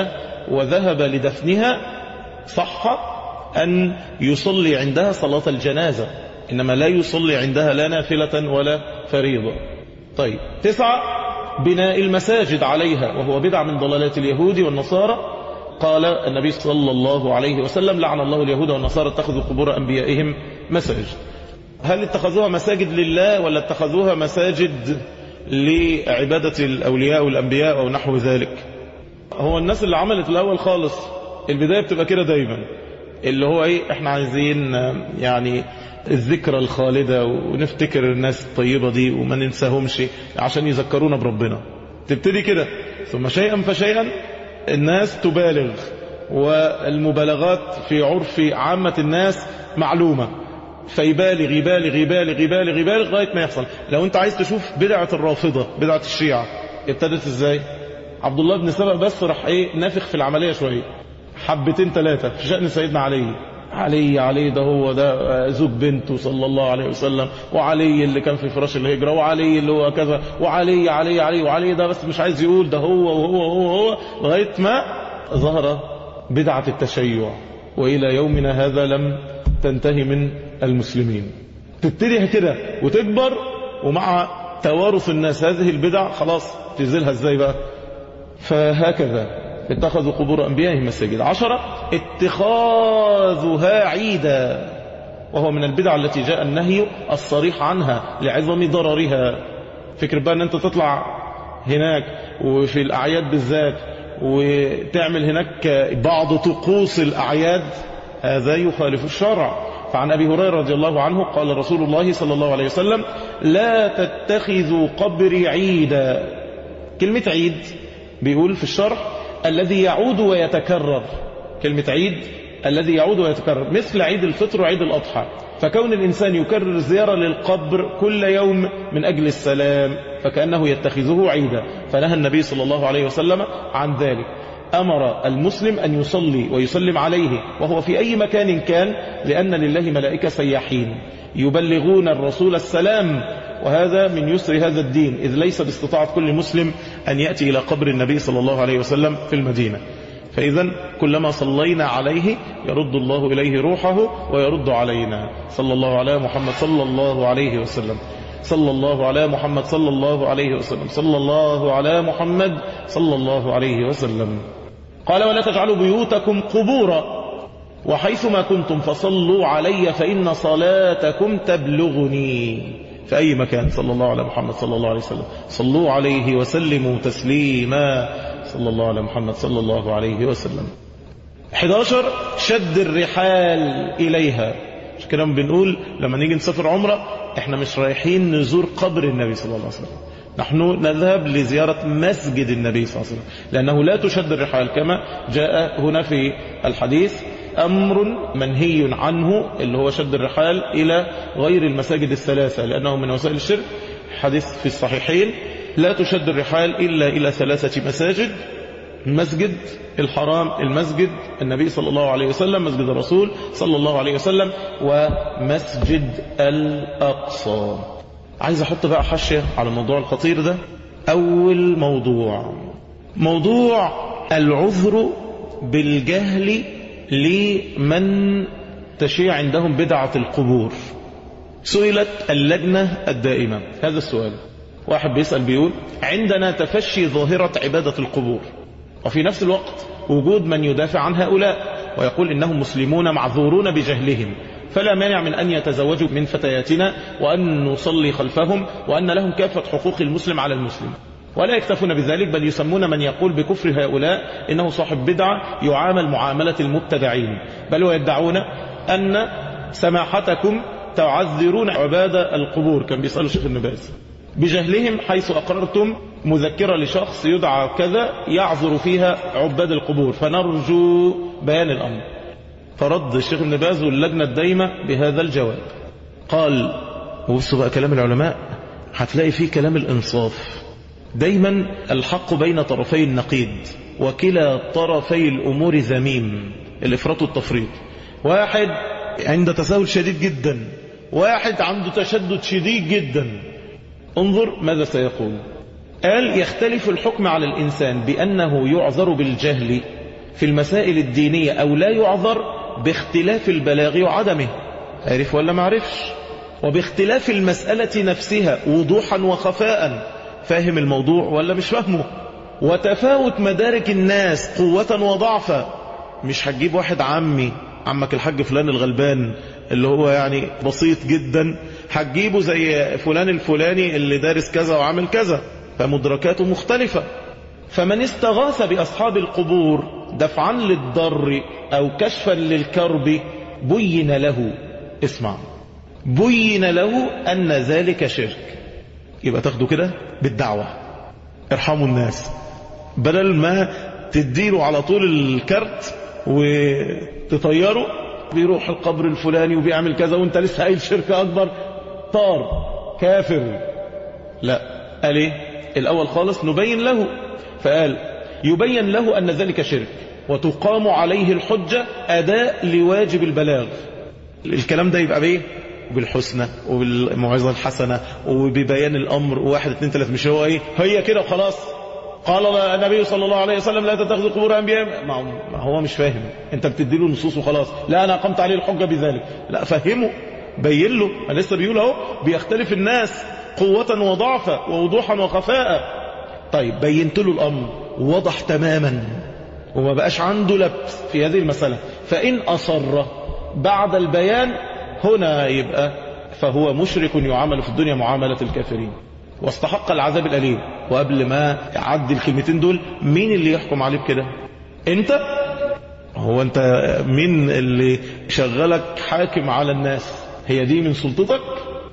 وذهب لدفنها صح أن يصلي عندها صلاة الجنازة إنما لا يصلي عندها لا نافلة ولا فريضة طيب تسعة بناء المساجد عليها وهو بدعة من ضلالات اليهود والنصارى قال النبي صلى الله عليه وسلم لعن الله اليهود والنصارى اتخذوا قبور أنبيائهم مساجد هل اتخذوها مساجد لله ولا اتخذوها مساجد لعبادة الأولياء والأنبياء أو نحو ذلك هو الناس اللي عملت الأول خالص البداية بتبقى كده دايما اللي هو ايه احنا عايزين يعني الذكرى الخالدة ونفتكر الناس الطيبة دي وما ننساهمش عشان يذكرونا بربنا تبتدي كده ثم شيئا فشيئا الناس تبالغ والمبالغات في عرف عامة الناس معلومة فيبالغ يبالغ يبالغ يبالغ يبالغ لغاية ما يحصل لو انت عايز تشوف بدعة الرافضة بدعة الشيعة ابتدت ازاي عبد الله بن سبأ بس راح ايه نافخ في العملية شوية حبتين ثلاثة في شأن سيدنا علي علي علي ده هو ده زوج بنته صلى الله عليه وسلم وعلي اللي كان في فراش الهجرة وعلي اللي هو كذا وعلي علي علي وعلي ده بس مش عايز يقول ده هو وهو وهو هو لغاية ما ظهر بدعة التشيع وإلى يومنا هذا لم تنتهي من المسلمين تبتدي كده وتكبر ومع توارث الناس هذه البدع خلاص تزيلها ازاي بقى فهكذا اتخذوا قبور أنبيائهم مساجد عشرة اتخاذها عيدا وهو من البدع التي جاء النهي الصريح عنها لعظم ضررها فكر بقى ان انت تطلع هناك وفي الأعياد بالذات وتعمل هناك بعض طقوس الأعياد هذا يخالف الشرع فعن أبي هريرة رضي الله عنه قال رسول الله صلى الله عليه وسلم لا تتخذوا قبري عيدا كلمة عيد بيقول في الشرح الذي يعود ويتكرر كلمة عيد الذي يعود ويتكرر مثل عيد الفطر وعيد الأضحى فكون الإنسان يكرر الزيارة للقبر كل يوم من أجل السلام فكأنه يتخذه عيدا فنهى النبي صلى الله عليه وسلم عن ذلك أمر المسلم أن يصلي ويسلم عليه وهو في أي مكان كان لأن لله ملائكة سياحين يبلغون الرسول السلام وهذا من يسر هذا الدين إذ ليس باستطاعة كل مسلم أن يأتي إلى قبر النبي صلى الله عليه وسلم في المدينة فإذا كلما صلينا عليه يرد الله إليه روحه ويرد علينا صلى الله على محمد صلى الله عليه وسلم صلى الله على محمد صلى الله عليه وسلم صلى الله على محمد صلى الله عليه وسلم قال ولا تجعلوا بيوتكم قبورا وحيثما كنتم فصلوا علي فإن صلاتكم تبلغني في أي مكان صلى الله على محمد صلى الله عليه وسلم صلوا عليه وسلموا تسليما صلى الله على محمد صلى الله عليه وسلم 11 شد الرحال إليها مش كده بنقول لما نيجي نسافر عمرة احنا مش رايحين نزور قبر النبي صلى الله عليه وسلم نحن نذهب لزيارة مسجد النبي صلى الله عليه وسلم لأنه لا تشد الرحال كما جاء هنا في الحديث أمر منهي عنه اللي هو شد الرحال إلى غير المساجد الثلاثة لأنه من وسائل الشرك حديث في الصحيحين لا تشد الرحال إلا إلى ثلاثة مساجد مسجد الحرام المسجد النبي صلى الله عليه وسلم مسجد الرسول صلى الله عليه وسلم ومسجد الأقصى عايز أحط بقى حشية على الموضوع الخطير ده أول موضوع موضوع العذر بالجهل لمن تشيع عندهم بدعة القبور سئلت اللجنة الدائمة هذا السؤال واحد بيسأل بيقول عندنا تفشي ظاهرة عبادة القبور وفي نفس الوقت وجود من يدافع عن هؤلاء ويقول إنهم مسلمون معذورون بجهلهم فلا مانع من أن يتزوجوا من فتياتنا وأن نصلي خلفهم وأن لهم كافة حقوق المسلم على المسلم ولا يكتفون بذلك بل يسمون من يقول بكفر هؤلاء إنه صاحب بدعة يعامل معاملة المبتدعين بل ويدعون أن سماحتكم تعذرون عبادة القبور كان بيسألوا شيخ النباز بجهلهم حيث أقررتم مذكرة لشخص يدعى كذا يعذر فيها عباد القبور فنرجو بيان الأمر فرد الشيخ ابن باز واللجنة الدايمة بهذا الجواب قال وبصوا بقى كلام العلماء هتلاقي فيه كلام الإنصاف دايما الحق بين طرفي النقيض وكلا طرفي الأمور ذميم الإفراط والتفريط واحد عند تساهل شديد جدا واحد عنده تشدد شديد جدا انظر ماذا سيقول قال يختلف الحكم على الإنسان بأنه يعذر بالجهل في المسائل الدينية أو لا يعذر باختلاف البلاغ وعدمه عرف ولا ما عرفش وباختلاف المسألة نفسها وضوحا وخفاء فاهم الموضوع ولا مش فاهمه وتفاوت مدارك الناس قوة وضعفا مش هتجيب واحد عمي عمك الحاج فلان الغلبان اللي هو يعني بسيط جدا هتجيبه زي فلان الفلاني اللي دارس كذا وعامل كذا فمدركاته مختلفة فمن استغاث بأصحاب القبور دفعا للضر أو كشفا للكرب بين له اسمع بين له أن ذلك شرك يبقى تاخده كده بالدعوة ارحموا الناس بدل ما تديله على طول الكرت وتطيره بيروح القبر الفلاني وبيعمل كذا وانت لسه قايل شركة أكبر طار كافر لا قال ايه الأول خالص نبين له فقال يبين له أن ذلك شرك وتقام عليه الحجة أداء لواجب البلاغ الكلام ده يبقى بيه بالحسنى وبالموعظة الحسنة وببيان الأمر واحد اثنين ثلاثة مش هو ايه هي كده وخلاص قال النبي صلى الله عليه وسلم لا تتخذوا قبور انبياء ما هو مش فاهم انت بتديله نصوص وخلاص لا انا قمت عليه الحجه بذلك لا فهمه بين له انا لسه بيقول اهو بيختلف الناس قوة وضعفا ووضوحا وخفاء طيب بينت له الامر وضح تماما وما بقاش عنده لبس في هذه المسألة فإن أصر بعد البيان هنا يبقى فهو مشرك يعامل في الدنيا معاملة الكافرين واستحق العذاب الأليم وقبل ما يعدي الكلمتين دول مين اللي يحكم عليه بكده انت هو انت مين اللي شغلك حاكم على الناس هي دي من سلطتك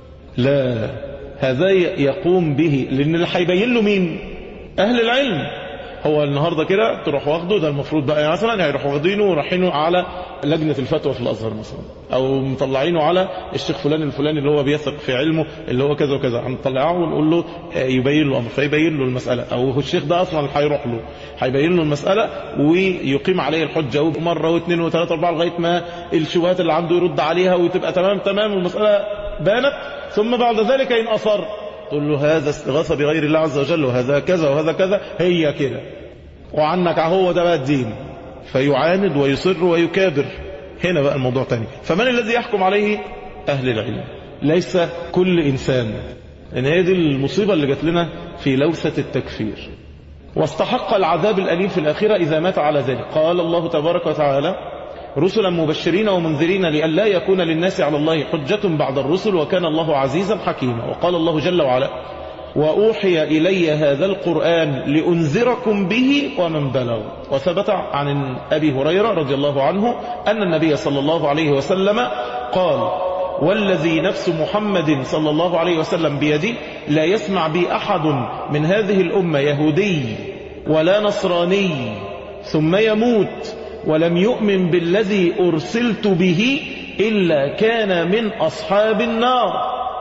لا هذا يقوم به لان اللي هيبين له مين اهل العلم هو النهارده كده تروح واخده ده المفروض بقى مثلا هيروح واخدينه ورايحينه على لجنه الفتوى في الازهر مثلا او مطلعينه على الشيخ فلان الفلاني اللي هو بيثق في علمه اللي هو كذا وكذا هنطلعه ونقول له يبين له الامر فيبين له المساله او الشيخ ده اصلا هيروح له هيبين له المساله ويقيم عليه الحجه مره واثنين وثلاثه اربعه لغايه ما الشبهات اللي عنده يرد عليها وتبقى تمام تمام والمساله بانت ثم بعد ذلك ان اصر تقول له هذا استغاثة بغير الله عز وجل وهذا كذا وهذا كذا هي كده وعنك هو ده بقى الدين فيعاند ويصر ويكابر هنا بقى الموضوع تاني فمن الذي يحكم عليه أهل العلم ليس كل إنسان لأن هي دي المصيبة اللي جات لنا في لوثة التكفير واستحق العذاب الأليم في الآخرة إذا مات على ذلك قال الله تبارك وتعالى رسلا مبشرين ومنذرين لئلا يكون للناس على الله حجة بعد الرسل وكان الله عزيزا حكيما وقال الله جل وعلا وأوحي إلي هذا القرآن لأنذركم به ومن بلغ وثبت عن أبي هريرة رضي الله عنه أن النبي صلى الله عليه وسلم قال والذي نفس محمد صلى الله عليه وسلم بيده لا يسمع بي أحد من هذه الأمة يهودي ولا نصراني ثم يموت ولم يؤمن بالذي أرسلت به إلا كان من أصحاب النار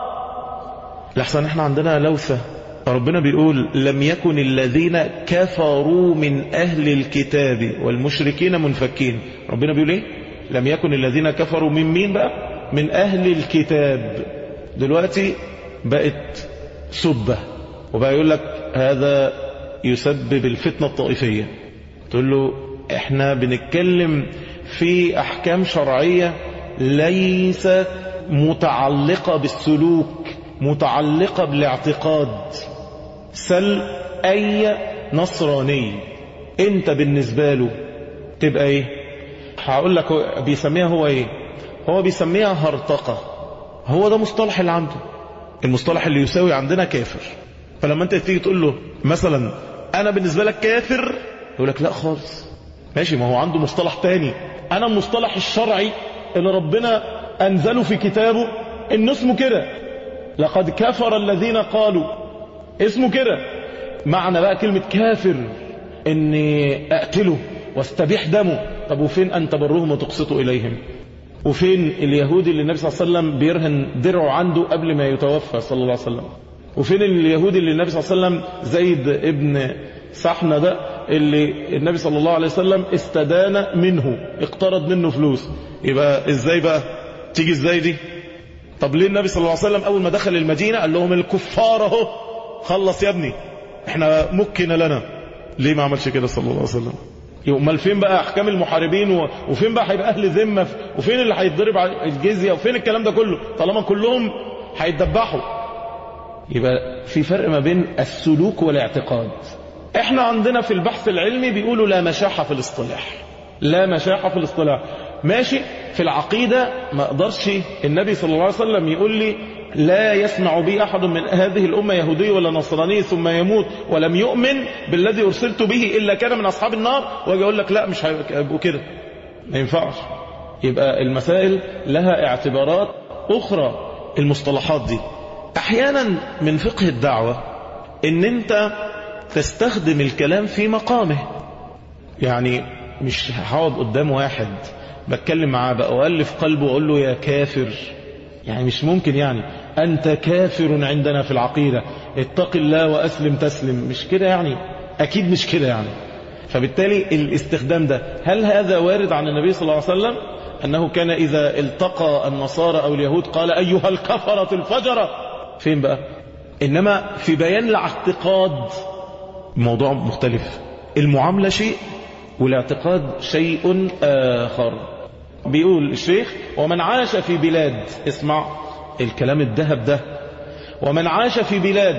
لحسن احنا عندنا لوثة ربنا بيقول لم يكن الذين كفروا من أهل الكتاب والمشركين منفكين ربنا بيقول ايه لم يكن الذين كفروا من مين بقى من أهل الكتاب دلوقتي بقت سبة وبقى يقول لك هذا يسبب الفتنة الطائفية تقول له احنا بنتكلم في احكام شرعية ليس متعلقة بالسلوك متعلقة بالاعتقاد سل اي نصراني انت بالنسبة له تبقى ايه هقول لك بيسميها هو ايه هو بيسميها هرطقة هو ده مصطلح اللي عنده المصطلح اللي يساوي عندنا كافر فلما انت تيجي تقول له مثلا انا بالنسبة لك كافر يقول لك لا خالص ماشي ما هو عنده مصطلح تاني انا المصطلح الشرعي اللي ربنا انزله في كتابه انه اسمه كده لقد كفر الذين قالوا اسمه كده معنى بقى كلمة كافر اني اقتله واستبيح دمه طب وفين ان تبرهم وتقسطوا اليهم وفين اليهودي اللي النبي صلى الله عليه وسلم بيرهن درعه عنده قبل ما يتوفى صلى الله عليه وسلم وفين اليهودي اللي النبي صلى الله عليه وسلم زيد ابن سحنة ده اللي النبي صلى الله عليه وسلم استدان منه اقترض منه فلوس يبقى ازاي بقى تيجي ازاي دي طب ليه النبي صلى الله عليه وسلم اول ما دخل المدينة قال لهم الكفار اهو خلص يا ابني احنا مكن لنا ليه ما عملش كده صلى الله عليه وسلم امال فين بقى احكام المحاربين و... وفين بقى هيبقى اهل ذمه وفين اللي هيتضرب على الجزيه وفين الكلام ده كله طالما كلهم هيتدبحوا يبقى في فرق ما بين السلوك والاعتقاد احنا عندنا في البحث العلمي بيقولوا لا مشاحه في الاصطلاح لا مشاحه في الاصطلاح ماشي في العقيده ما اقدرش النبي صلى الله عليه وسلم يقول لي لا يسمع بي أحد من هذه الأمة يهودي ولا نصراني ثم يموت ولم يؤمن بالذي أرسلت به إلا كان من أصحاب النار واجي أقول لك لا مش هيبقوا كده ما ينفعش يبقى المسائل لها اعتبارات أخرى المصطلحات دي أحيانا من فقه الدعوة إن أنت تستخدم الكلام في مقامه يعني مش هقعد قدام واحد بتكلم معاه بقى وألف قلبه وأقول له يا كافر يعني مش ممكن يعني أنت كافر عندنا في العقيدة اتق الله وأسلم تسلم مش كده يعني أكيد مش كده يعني فبالتالي الاستخدام ده هل هذا وارد عن النبي صلى الله عليه وسلم أنه كان إذا التقى النصارى أو اليهود قال أيها الكفرة الفجرة فين بقى إنما في بيان الاعتقاد موضوع مختلف المعاملة شيء والاعتقاد شيء آخر بيقول الشيخ ومن عاش في بلاد اسمع الكلام الذهب ده ومن عاش في بلاد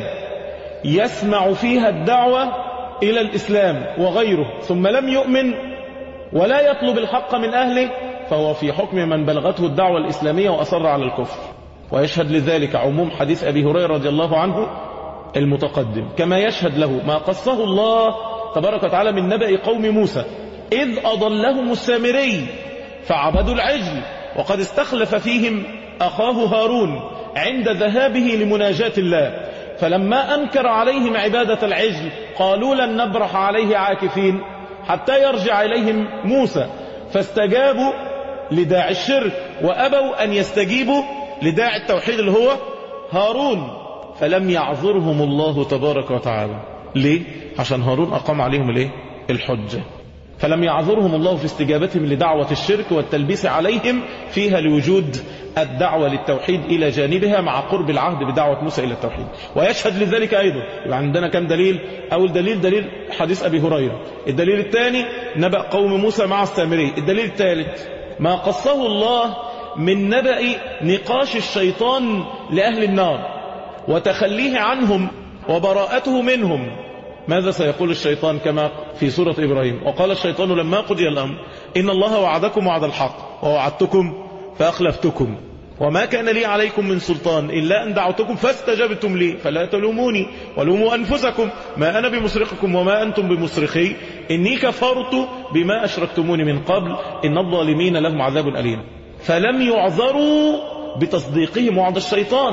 يسمع فيها الدعوة إلى الإسلام وغيره ثم لم يؤمن ولا يطلب الحق من أهله فهو في حكم من بلغته الدعوة الإسلامية وأصر على الكفر ويشهد لذلك عموم حديث أبي هريرة رضي الله عنه المتقدم كما يشهد له ما قصه الله تبارك وتعالى من نبأ قوم موسى إذ أضلهم السامري فعبدوا العجل وقد استخلف فيهم أخاه هارون عند ذهابه لمناجاة الله فلما أنكر عليهم عبادة العجل قالوا لن نبرح عليه عاكفين حتى يرجع إليهم موسى فاستجابوا لداعي الشرك وأبوا أن يستجيبوا لداعي التوحيد اللي هو هارون فلم يعذرهم الله تبارك وتعالى ليه؟ عشان هارون أقام عليهم الايه؟ الحجة فلم يعذرهم الله في استجابتهم لدعوة الشرك والتلبيس عليهم فيها لوجود الدعوة للتوحيد إلى جانبها مع قرب العهد بدعوة موسى إلى التوحيد ويشهد لذلك أيضا يبقى عندنا كم دليل أول دليل دليل حديث أبي هريرة الدليل الثاني نبأ قوم موسى مع السامري الدليل الثالث ما قصه الله من نبأ نقاش الشيطان لأهل النار وتخليه عنهم وبراءته منهم ماذا سيقول الشيطان كما في سورة إبراهيم وقال الشيطان لما قضي الأمر إن الله وعدكم وعد الحق ووعدتكم فأخلفتكم وما كان لي عليكم من سلطان إلا أن دعوتكم فاستجبتم لي فلا تلوموني ولوموا أنفسكم ما أنا بمصرخكم وما أنتم بمصرخي إني كفرت بما أشركتموني من قبل إن الظالمين لهم عذاب أليم فلم يعذروا بتصديقهم وعد الشيطان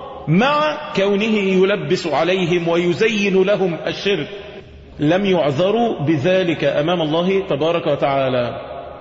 مع كونه يلبس عليهم ويزين لهم الشرك لم يعذروا بذلك أمام الله تبارك وتعالى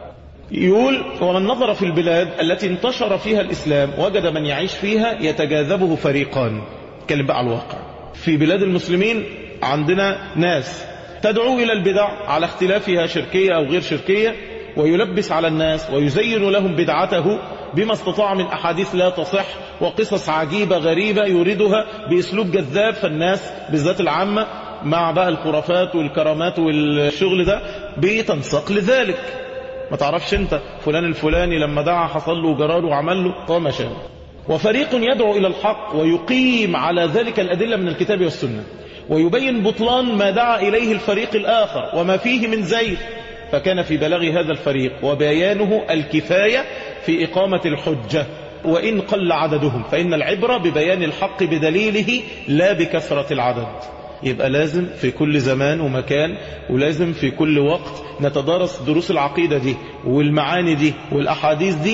يقول ومن نظر في البلاد التي انتشر فيها الإسلام وجد من يعيش فيها يتجاذبه فريقان كلم بقى على الواقع في بلاد المسلمين عندنا ناس تدعو إلى البدع على اختلافها شركية أو غير شركية ويلبس على الناس ويزين لهم بدعته بما استطاع من أحاديث لا تصح وقصص عجيبة غريبة يريدها بأسلوب جذاب فالناس بالذات العامة مع بقى الخرافات والكرامات والشغل ده بتنسق لذلك ما تعرفش انت فلان الفلاني لما دعا حصل له جرار وعمل له قام شام وفريق يدعو إلى الحق ويقيم على ذلك الأدلة من الكتاب والسنة ويبين بطلان ما دعا إليه الفريق الآخر وما فيه من زيف فكان في بلاغ هذا الفريق وبيانه الكفاية في إقامة الحجة وإن قل عددهم فإن العبرة ببيان الحق بدليله لا بكثرة العدد يبقى لازم في كل زمان ومكان ولازم في كل وقت نتدارس دروس العقيدة دي والمعاني دي والأحاديث دي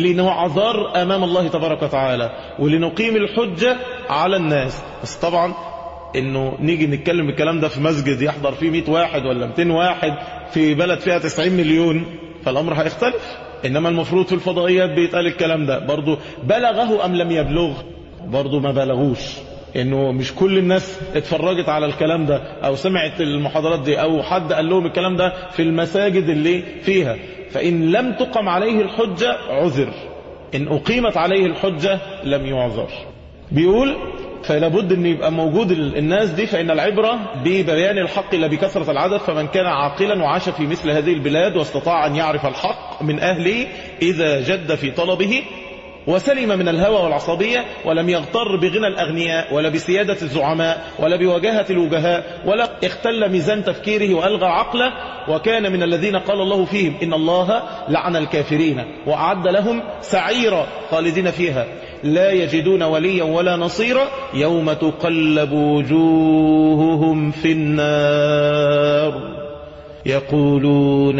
لنعذر أمام الله تبارك وتعالى ولنقيم الحجة على الناس بس طبعا انه نيجي نتكلم الكلام ده في مسجد يحضر فيه 100 واحد ولا 200 واحد في بلد فيها 90 مليون فالامر هيختلف انما المفروض في الفضائيات بيتقال الكلام ده برضه بلغه ام لم يبلغ برضه ما بلغوش انه مش كل الناس اتفرجت على الكلام ده او سمعت المحاضرات دي او حد قال لهم الكلام ده في المساجد اللي فيها فان لم تقم عليه الحجة عذر ان اقيمت عليه الحجة لم يعذر بيقول فلابد ان يبقى موجود الناس دي فان العبرة ببيان الحق لا بكثرة العدد فمن كان عاقلا وعاش في مثل هذه البلاد واستطاع ان يعرف الحق من اهله اذا جد في طلبه وسلم من الهوى والعصبية ولم يغتر بغنى الأغنياء ولا بسيادة الزعماء ولا بوجاهة الوجهاء ولا اختل ميزان تفكيره وألغى عقله وكان من الذين قال الله فيهم إن الله لعن الكافرين وأعد لهم سعيرا خالدين فيها لا يجدون وليا ولا نصيرا يوم تقلب وجوههم في النار يقولون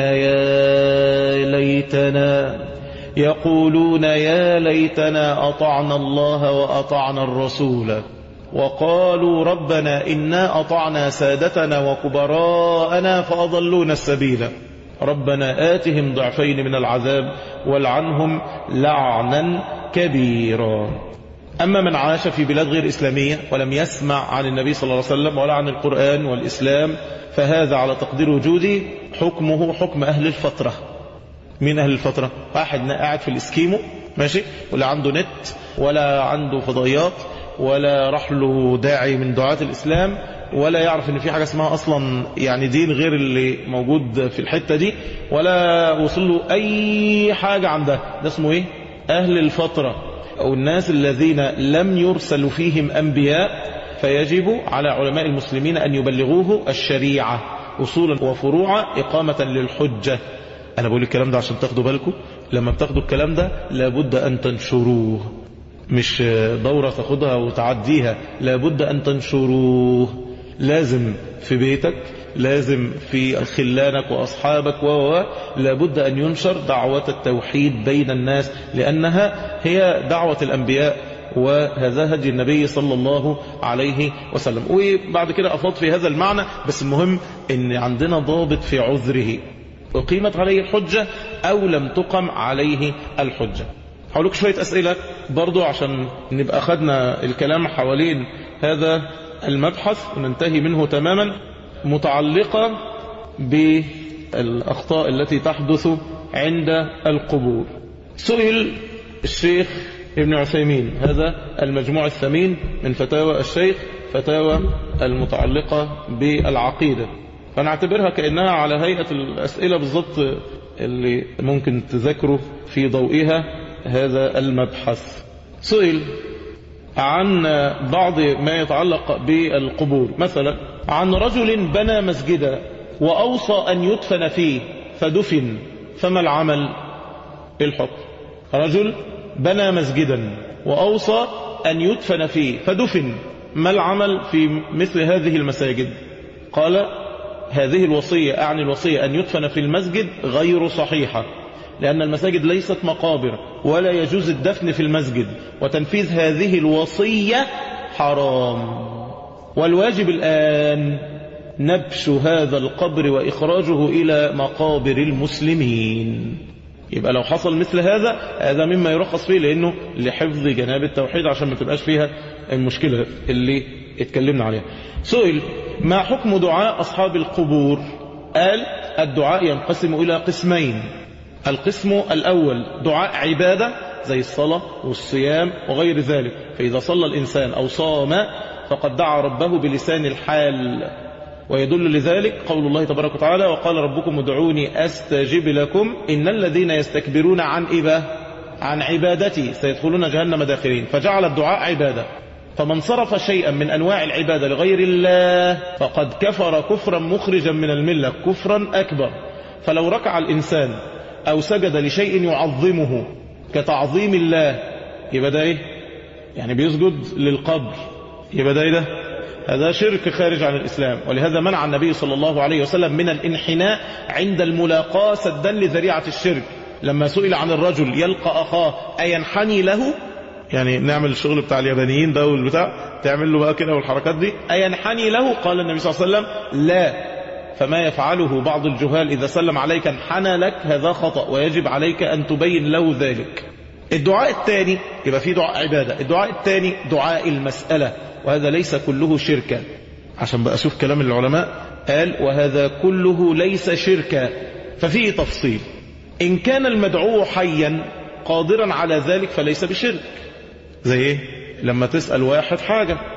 يا ليتنا يقولون يا ليتنا أطعنا الله وأطعنا الرسول وقالوا ربنا إنا أطعنا سادتنا وكبراءنا فأضلونا السبيل ربنا آتهم ضعفين من العذاب والعنهم لعنا كبيرا أما من عاش في بلاد غير إسلامية ولم يسمع عن النبي صلى الله عليه وسلم ولا عن القرآن والإسلام فهذا على تقدير وجودي حكمه حكم أهل الفترة من أهل الفترة واحد قاعد في الإسكيمو ماشي ولا عنده نت ولا عنده فضائيات ولا راح له داعي من دعاة الإسلام ولا يعرف ان في حاجة اسمها اصلا يعني دين غير اللي موجود في الحتة دي ولا وصل له اي حاجة عن ده ده اسمه ايه اهل الفترة او الناس الذين لم يرسل فيهم انبياء فيجب على علماء المسلمين ان يبلغوه الشريعة اصولا وفروعا اقامة للحجة انا بقول الكلام ده عشان تاخدوا بالكم لما بتاخدوا الكلام ده لابد ان تنشروه مش دورة تاخدها وتعديها لابد ان تنشروه لازم في بيتك لازم في خلانك واصحابك و لابد ان ينشر دعوة التوحيد بين الناس لانها هي دعوة الانبياء وهذا هدي النبي صلى الله عليه وسلم وبعد كده افاض في هذا المعنى بس المهم ان عندنا ضابط في عذره أقيمت عليه الحجة أو لم تقم عليه الحجة هقول لك شوية أسئلة برضو عشان نبقى خدنا الكلام حوالين هذا المبحث وننتهي منه تماما متعلقة بالأخطاء التي تحدث عند القبور سئل الشيخ ابن عثيمين هذا المجموع الثمين من فتاوى الشيخ فتاوى المتعلقة بالعقيدة فنعتبرها كأنها على هيئة الأسئلة بالضبط اللي ممكن تذكره في ضوئها هذا المبحث سئل عن بعض ما يتعلق بالقبور مثلا عن رجل بنى مسجدا وأوصى أن يدفن فيه فدفن فما العمل الحكم رجل بنى مسجدا وأوصى أن يدفن فيه فدفن ما العمل في مثل هذه المساجد قال هذه الوصية أعني الوصية أن يدفن في المسجد غير صحيحة لأن المساجد ليست مقابر ولا يجوز الدفن في المسجد وتنفيذ هذه الوصية حرام والواجب الآن نبش هذا القبر وإخراجه إلى مقابر المسلمين يبقى لو حصل مثل هذا هذا مما يرخص فيه لأنه لحفظ جناب التوحيد عشان ما تبقاش فيها المشكلة اللي اتكلمنا عليها سئل ما حكم دعاء أصحاب القبور قال الدعاء ينقسم إلى قسمين القسم الأول دعاء عبادة زي الصلاة والصيام وغير ذلك فإذا صلى الإنسان أو صام فقد دعا ربه بلسان الحال ويدل لذلك قول الله تبارك وتعالى وقال ربكم ادعوني أستجب لكم إن الذين يستكبرون عن إبا عن عبادتي سيدخلون جهنم داخلين فجعل الدعاء عبادة فمن صرف شيئا من أنواع العبادة لغير الله فقد كفر كفرا مخرجا من الملة كفرا أكبر فلو ركع الإنسان أو سجد لشيء يعظمه كتعظيم الله يبقى ده إيه يعني بيسجد للقبر يبقى ده إيه ده هذا شرك خارج عن الإسلام ولهذا منع النبي صلى الله عليه وسلم من الانحناء عند الملاقاة سدا لذريعة الشرك لما سئل عن الرجل يلقى أخاه أينحني له يعني نعمل الشغل بتاع اليابانيين ده والبتاع تعمل له بقى كده والحركات دي أينحني له قال النبي صلى الله عليه وسلم لا فما يفعله بعض الجهال إذا سلم عليك انحنى لك هذا خطأ ويجب عليك أن تبين له ذلك الدعاء الثاني يبقى في دعاء عبادة الدعاء الثاني دعاء المسألة وهذا ليس كله شركا عشان بقى أشوف كلام العلماء قال وهذا كله ليس شركا ففيه تفصيل إن كان المدعو حيا قادرا على ذلك فليس بشرك زي ايه لما تسأل واحد حاجة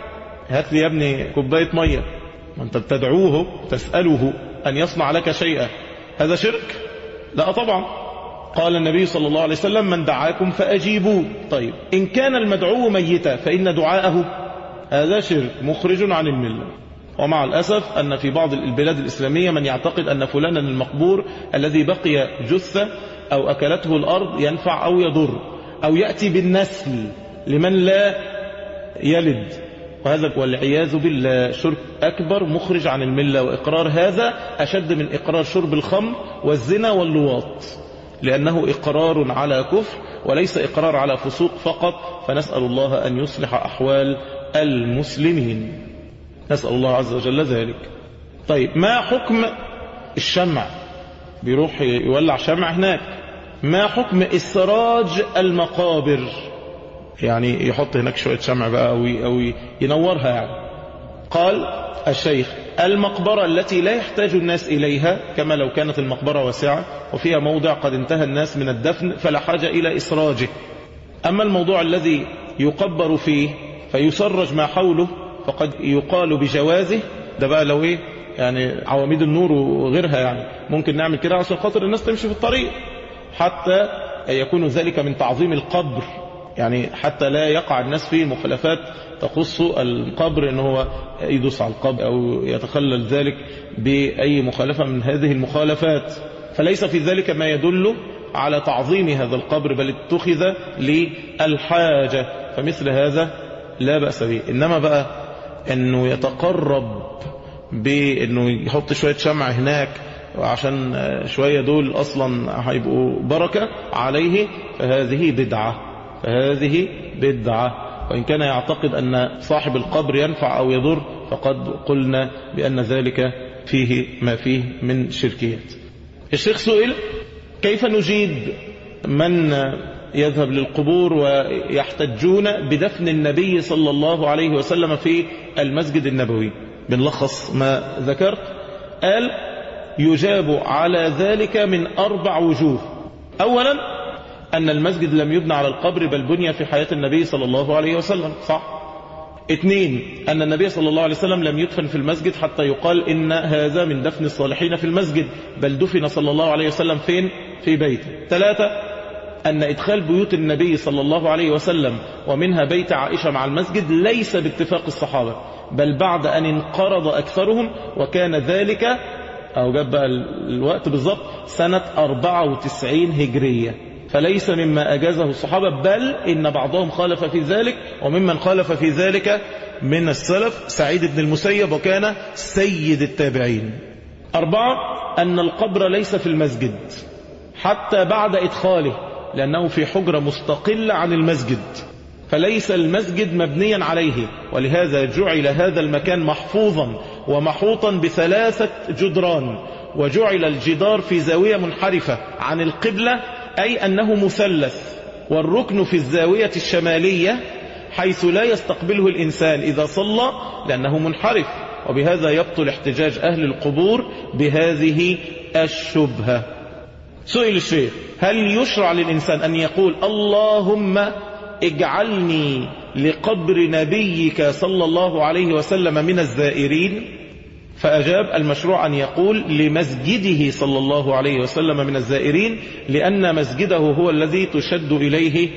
هات لي يا ابني كوباية مية ما انت بتدعوه تسأله أن يصنع لك شيئا هذا شرك لا طبعا قال النبي صلى الله عليه وسلم من دعاكم فأجيبوه طيب إن كان المدعو ميتا فإن دعاءه هذا شرك مخرج عن الملة ومع الأسف أن في بعض البلاد الإسلامية من يعتقد أن فلانا المقبور الذي بقي جثة أو أكلته الأرض ينفع أو يضر أو يأتي بالنسل لمن لا يلد وهذا والعياذ بالله شرك أكبر مخرج عن الملة وإقرار هذا أشد من إقرار شرب الخمر والزنا واللواط لأنه إقرار على كفر وليس إقرار على فسوق فقط فنسأل الله أن يصلح أحوال المسلمين نسأل الله عز وجل ذلك طيب ما حكم الشمع بيروح يولع شمع هناك ما حكم إسراج المقابر يعني يحط هناك شوية شمع بقى أو أو ينورها يعني قال الشيخ المقبرة التي لا يحتاج الناس إليها كما لو كانت المقبرة واسعة وفيها موضع قد انتهى الناس من الدفن فلا حاجة إلى إسراجه أما الموضوع الذي يقبر فيه فيسرج ما حوله فقد يقال بجوازه ده بقى لو ايه يعني عواميد النور وغيرها يعني ممكن نعمل كده عشان خاطر الناس تمشي في الطريق حتى يكون ذلك من تعظيم القبر يعني حتى لا يقع الناس في مخالفات تخص القبر ان هو يدوس على القبر او يتخلل ذلك بأي مخالفة من هذه المخالفات فليس في ذلك ما يدل على تعظيم هذا القبر بل اتخذ للحاجة فمثل هذا لا بأس به إنما بقى أنه يتقرب بأنه يحط شوية شمع هناك عشان شوية دول أصلا هيبقوا بركة عليه فهذه بدعة فهذه بدعة وإن كان يعتقد أن صاحب القبر ينفع أو يضر فقد قلنا بأن ذلك فيه ما فيه من شركيات الشيخ سئل كيف نجيب من يذهب للقبور ويحتجون بدفن النبي صلى الله عليه وسلم في المسجد النبوي بنلخص ما ذكرت قال يجاب على ذلك من أربع وجوه أولا أن المسجد لم يبنى على القبر بل بني في حياة النبي صلى الله عليه وسلم صح اثنين أن النبي صلى الله عليه وسلم لم يدفن في المسجد حتى يقال إن هذا من دفن الصالحين في المسجد بل دفن صلى الله عليه وسلم فين في بيته ثلاثة أن إدخال بيوت النبي صلى الله عليه وسلم ومنها بيت عائشة مع المسجد ليس باتفاق الصحابة بل بعد أن انقرض أكثرهم وكان ذلك أو جاب بقى الوقت بالضبط سنة 94 هجرية فليس مما أجازه الصحابة بل إن بعضهم خالف في ذلك وممن خالف في ذلك من السلف سعيد بن المسيب وكان سيد التابعين أربعة أن القبر ليس في المسجد حتى بعد إدخاله لأنه في حجرة مستقلة عن المسجد فليس المسجد مبنيا عليه ولهذا جعل هذا المكان محفوظا ومحوطا بثلاثة جدران وجعل الجدار في زاوية منحرفة عن القبلة أي أنه مثلث والركن في الزاوية الشمالية حيث لا يستقبله الإنسان إذا صلى لأنه منحرف وبهذا يبطل احتجاج أهل القبور بهذه الشبهة سئل الشيخ هل يشرع للإنسان أن يقول اللهم اجعلني لقبر نبيك صلى الله عليه وسلم من الزائرين فأجاب المشروع أن يقول لمسجده صلى الله عليه وسلم من الزائرين لأن مسجده هو الذي تشد إليه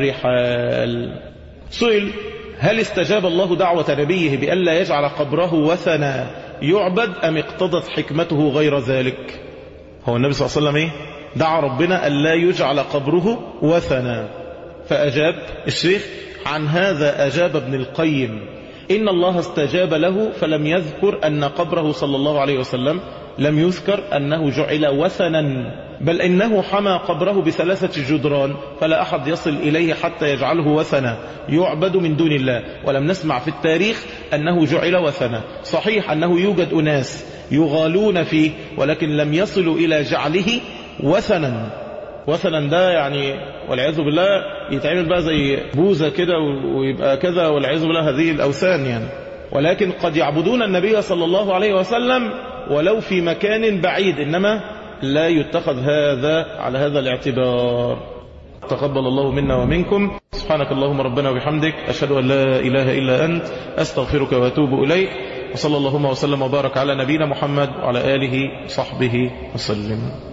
الرحال سئل هل استجاب الله دعوة نبيه بألا يجعل قبره وثنا يعبد أم اقتضت حكمته غير ذلك هو النبي صلى الله عليه وسلم إيه؟ دعا ربنا ألا يجعل قبره وثنا فأجاب الشيخ عن هذا أجاب ابن القيم إن الله استجاب له فلم يذكر أن قبره صلى الله عليه وسلم لم يذكر أنه جعل وثنا بل إنه حمى قبره بثلاثة جدران فلا أحد يصل إليه حتى يجعله وثنا يعبد من دون الله ولم نسمع في التاريخ أنه جعل وثنا صحيح أنه يوجد أناس يغالون فيه ولكن لم يصلوا إلى جعله وثنا وثنا ده يعني والعياذ بالله يتعمل بقى زي بوزة كده ويبقى كذا والعياذ بالله هذه الأوثان يعني ولكن قد يعبدون النبي صلى الله عليه وسلم ولو في مكان بعيد إنما لا يتخذ هذا على هذا الاعتبار تقبل الله منا ومنكم سبحانك اللهم ربنا وبحمدك أشهد أن لا إله إلا أنت أستغفرك وأتوب إليك وصلى اللهم وسلم وبارك على نبينا محمد وعلى آله وصحبه وسلم